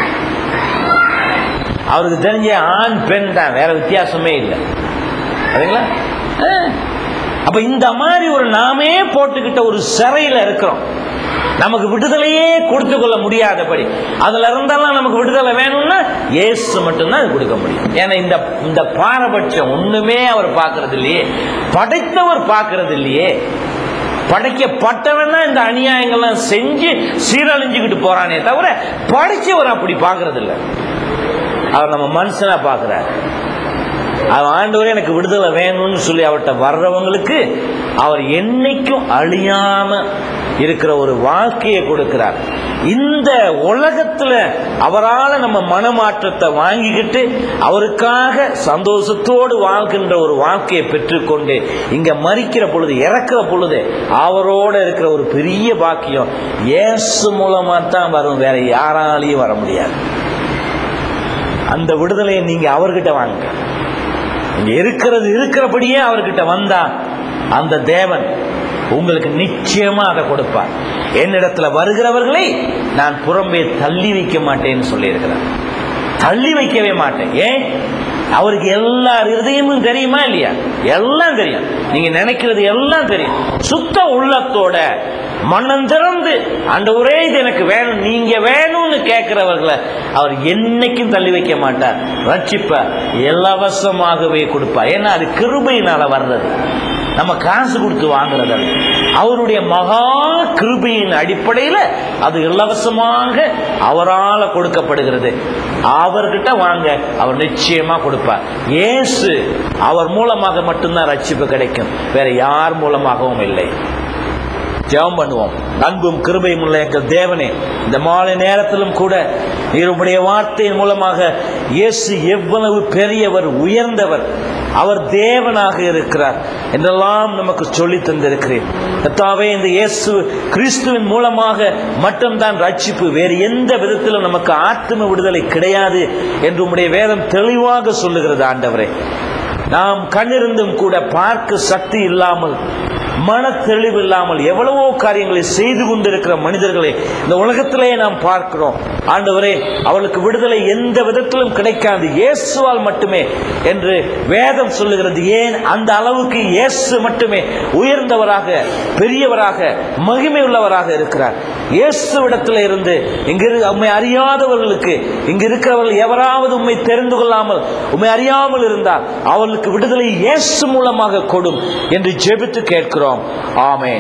அவருக்கு தெரிஞ்ச ஆண் பெண் தான் வேற வித்தியாசமே இல்லை சரிங்களா ஆ. அப்ப இந்த மாதிரி ஒரு நாமே போட்டுக்கிட்ட ஒரு சிறையில இருக்கிறோம் நமக்கு விடுதலையே கொடுத்து கொள்ள முடியாதபடி அதுல இருந்தெல்லாம் நமக்கு விடுதலை வேணும்னா இயேசு மட்டும்தான் அது கொடுக்க முடியும் ஏன்னா இந்த இந்த பாரபட்சம் ஒண்ணுமே அவர் பார்க்கறது இல்லையே படைத்தவர் பார்க்கறது இல்லையே படைக்கப்பட்டவன் தான் இந்த அநியாயங்கள்லாம் செஞ்சு சீரழிஞ்சுக்கிட்டு போறானே தவிர படைச்சவர் அப்படி பார்க்கறது இல்லை அவர் நம்ம மனுஷனா பார்க்கிறார் அவன் ஆண்டவரே எனக்கு விடுதலை வேணும்னு சொல்லி அவர்கிட்ட வர்றவங்களுக்கு அவர் என்னைக்கும் அழியாம இருக்கிற ஒரு வாழ்க்கையை கொடுக்கிறார் இந்த உலகத்துல அவரால் நம்ம மனமாற்றத்தை வாங்கிக்கிட்டு அவருக்காக சந்தோஷத்தோடு வாழ்கின்ற ஒரு வாழ்க்கையை பெற்றுக்கொண்டு இங்க மறிக்கிற பொழுது இறக்குற பொழுது அவரோட இருக்கிற ஒரு பெரிய பாக்கியம் இயேசு மூலமா தான் வரும் வேற யாராலையும் வர முடியாது அந்த விடுதலையை நீங்க அவர்கிட்ட வாங்க இங்க இருக்கிறது இருக்கிறபடியே அவர்கிட்ட வந்தா அந்த தேவன் உங்களுக்கு நிச்சயமா அதை கொடுப்பார் என்னிடத்துல வருகிறவர்களை நான் புறம்பே தள்ளி வைக்க மாட்டேன்னு சொல்லியிருக்கிறார் தள்ளி வைக்கவே மாட்டேன் ஏன் அவருக்கு எல்லா இருதயமும் தெரியுமா இல்லையா எல்லாம் தெரியும் நீங்க நினைக்கிறது எல்லாம் தெரியும் சுத்த உள்ளத்தோட மனம் திறந்து ஆண்டவரே இது எனக்கு வேணும் நீங்க வேணும்னு கேட்கிறவர்களை அவர் என்னைக்கும் தள்ளி வைக்க மாட்டார் ரட்சிப்ப இலவசமாகவே கொடுப்பார் ஏன்னா அது கிருபையினால வர்றது நம்ம காசு கொடுத்து வாங்குறது அல்ல. அவருடைய மகா கிருபையின் அடிப்படையில் அது இலவசமாக அவரால் கொடுக்கப்படுகிறது அவர்கிட்ட வாங்க அவர் நிச்சயமா கொடுப்பார் இயேசு அவர் மூலமாக மட்டும்தான் ரட்சிப்பு கிடைக்கும் வேற யார் மூலமாகவும் இல்லை ஜெபம் பண்ணுவோம் அன்பும் கிருபையும் உள்ள எங்கள் தேவனே இந்த மாலை நேரத்திலும் கூட நீர் உம்முடைய வார்த்தையின் மூலமாக இயேசு எவ்வளவு பெரியவர் உயர்ந்தவர் அவர் தேவனாக இருக்கிறார் என்றெல்லாம் நமக்கு சொல்லி தந்திருக்கிறேன் கர்த்தாவே இந்த இயேசு கிறிஸ்துவின் மூலமாக மட்டும்தான் ரட்சிப்பு வேறு எந்த விதத்திலும் நமக்கு ஆத்ம விடுதலை கிடையாது என்று உம்முடைய வேதம் தெளிவாக சொல்லுகிறது ஆண்டவரே நாம் கண்ணிருந்தும் கூட பார்க்க சக்தி இல்லாமல் மன தெளிவு இல்லாமல் எவ்வளவோ காரியங்களை செய்து கொண்டிருக்கிற மனிதர்களை இந்த உலகத்திலே நாம் பார்க்கிறோம் ஆண்டவரே அவளுக்கு விடுதலை எந்த விதத்திலும் கிடைக்காது இயேசுவால் மட்டுமே என்று வேதம் சொல்லுகிறது ஏன் அந்த அளவுக்கு இயேசு மட்டுமே உயர்ந்தவராக பெரியவராக மகிமை உள்ளவராக இருக்கிறார் இயேசுவிடத்தில் இருந்து இங்கு இரு- உம்மை அறியாதவர்களுக்கு இங்கு இருக்கிறவர்கள் எவராவது உம்மை தெரிந்து கொள்ளாமல் உம்மை அறியாமல் இருந்தால் அவர்களுக்கு விடுதலை இயேசு மூலமாக கொடும் என்று ஜெபித்து கேட்கிறோம் ஆமென்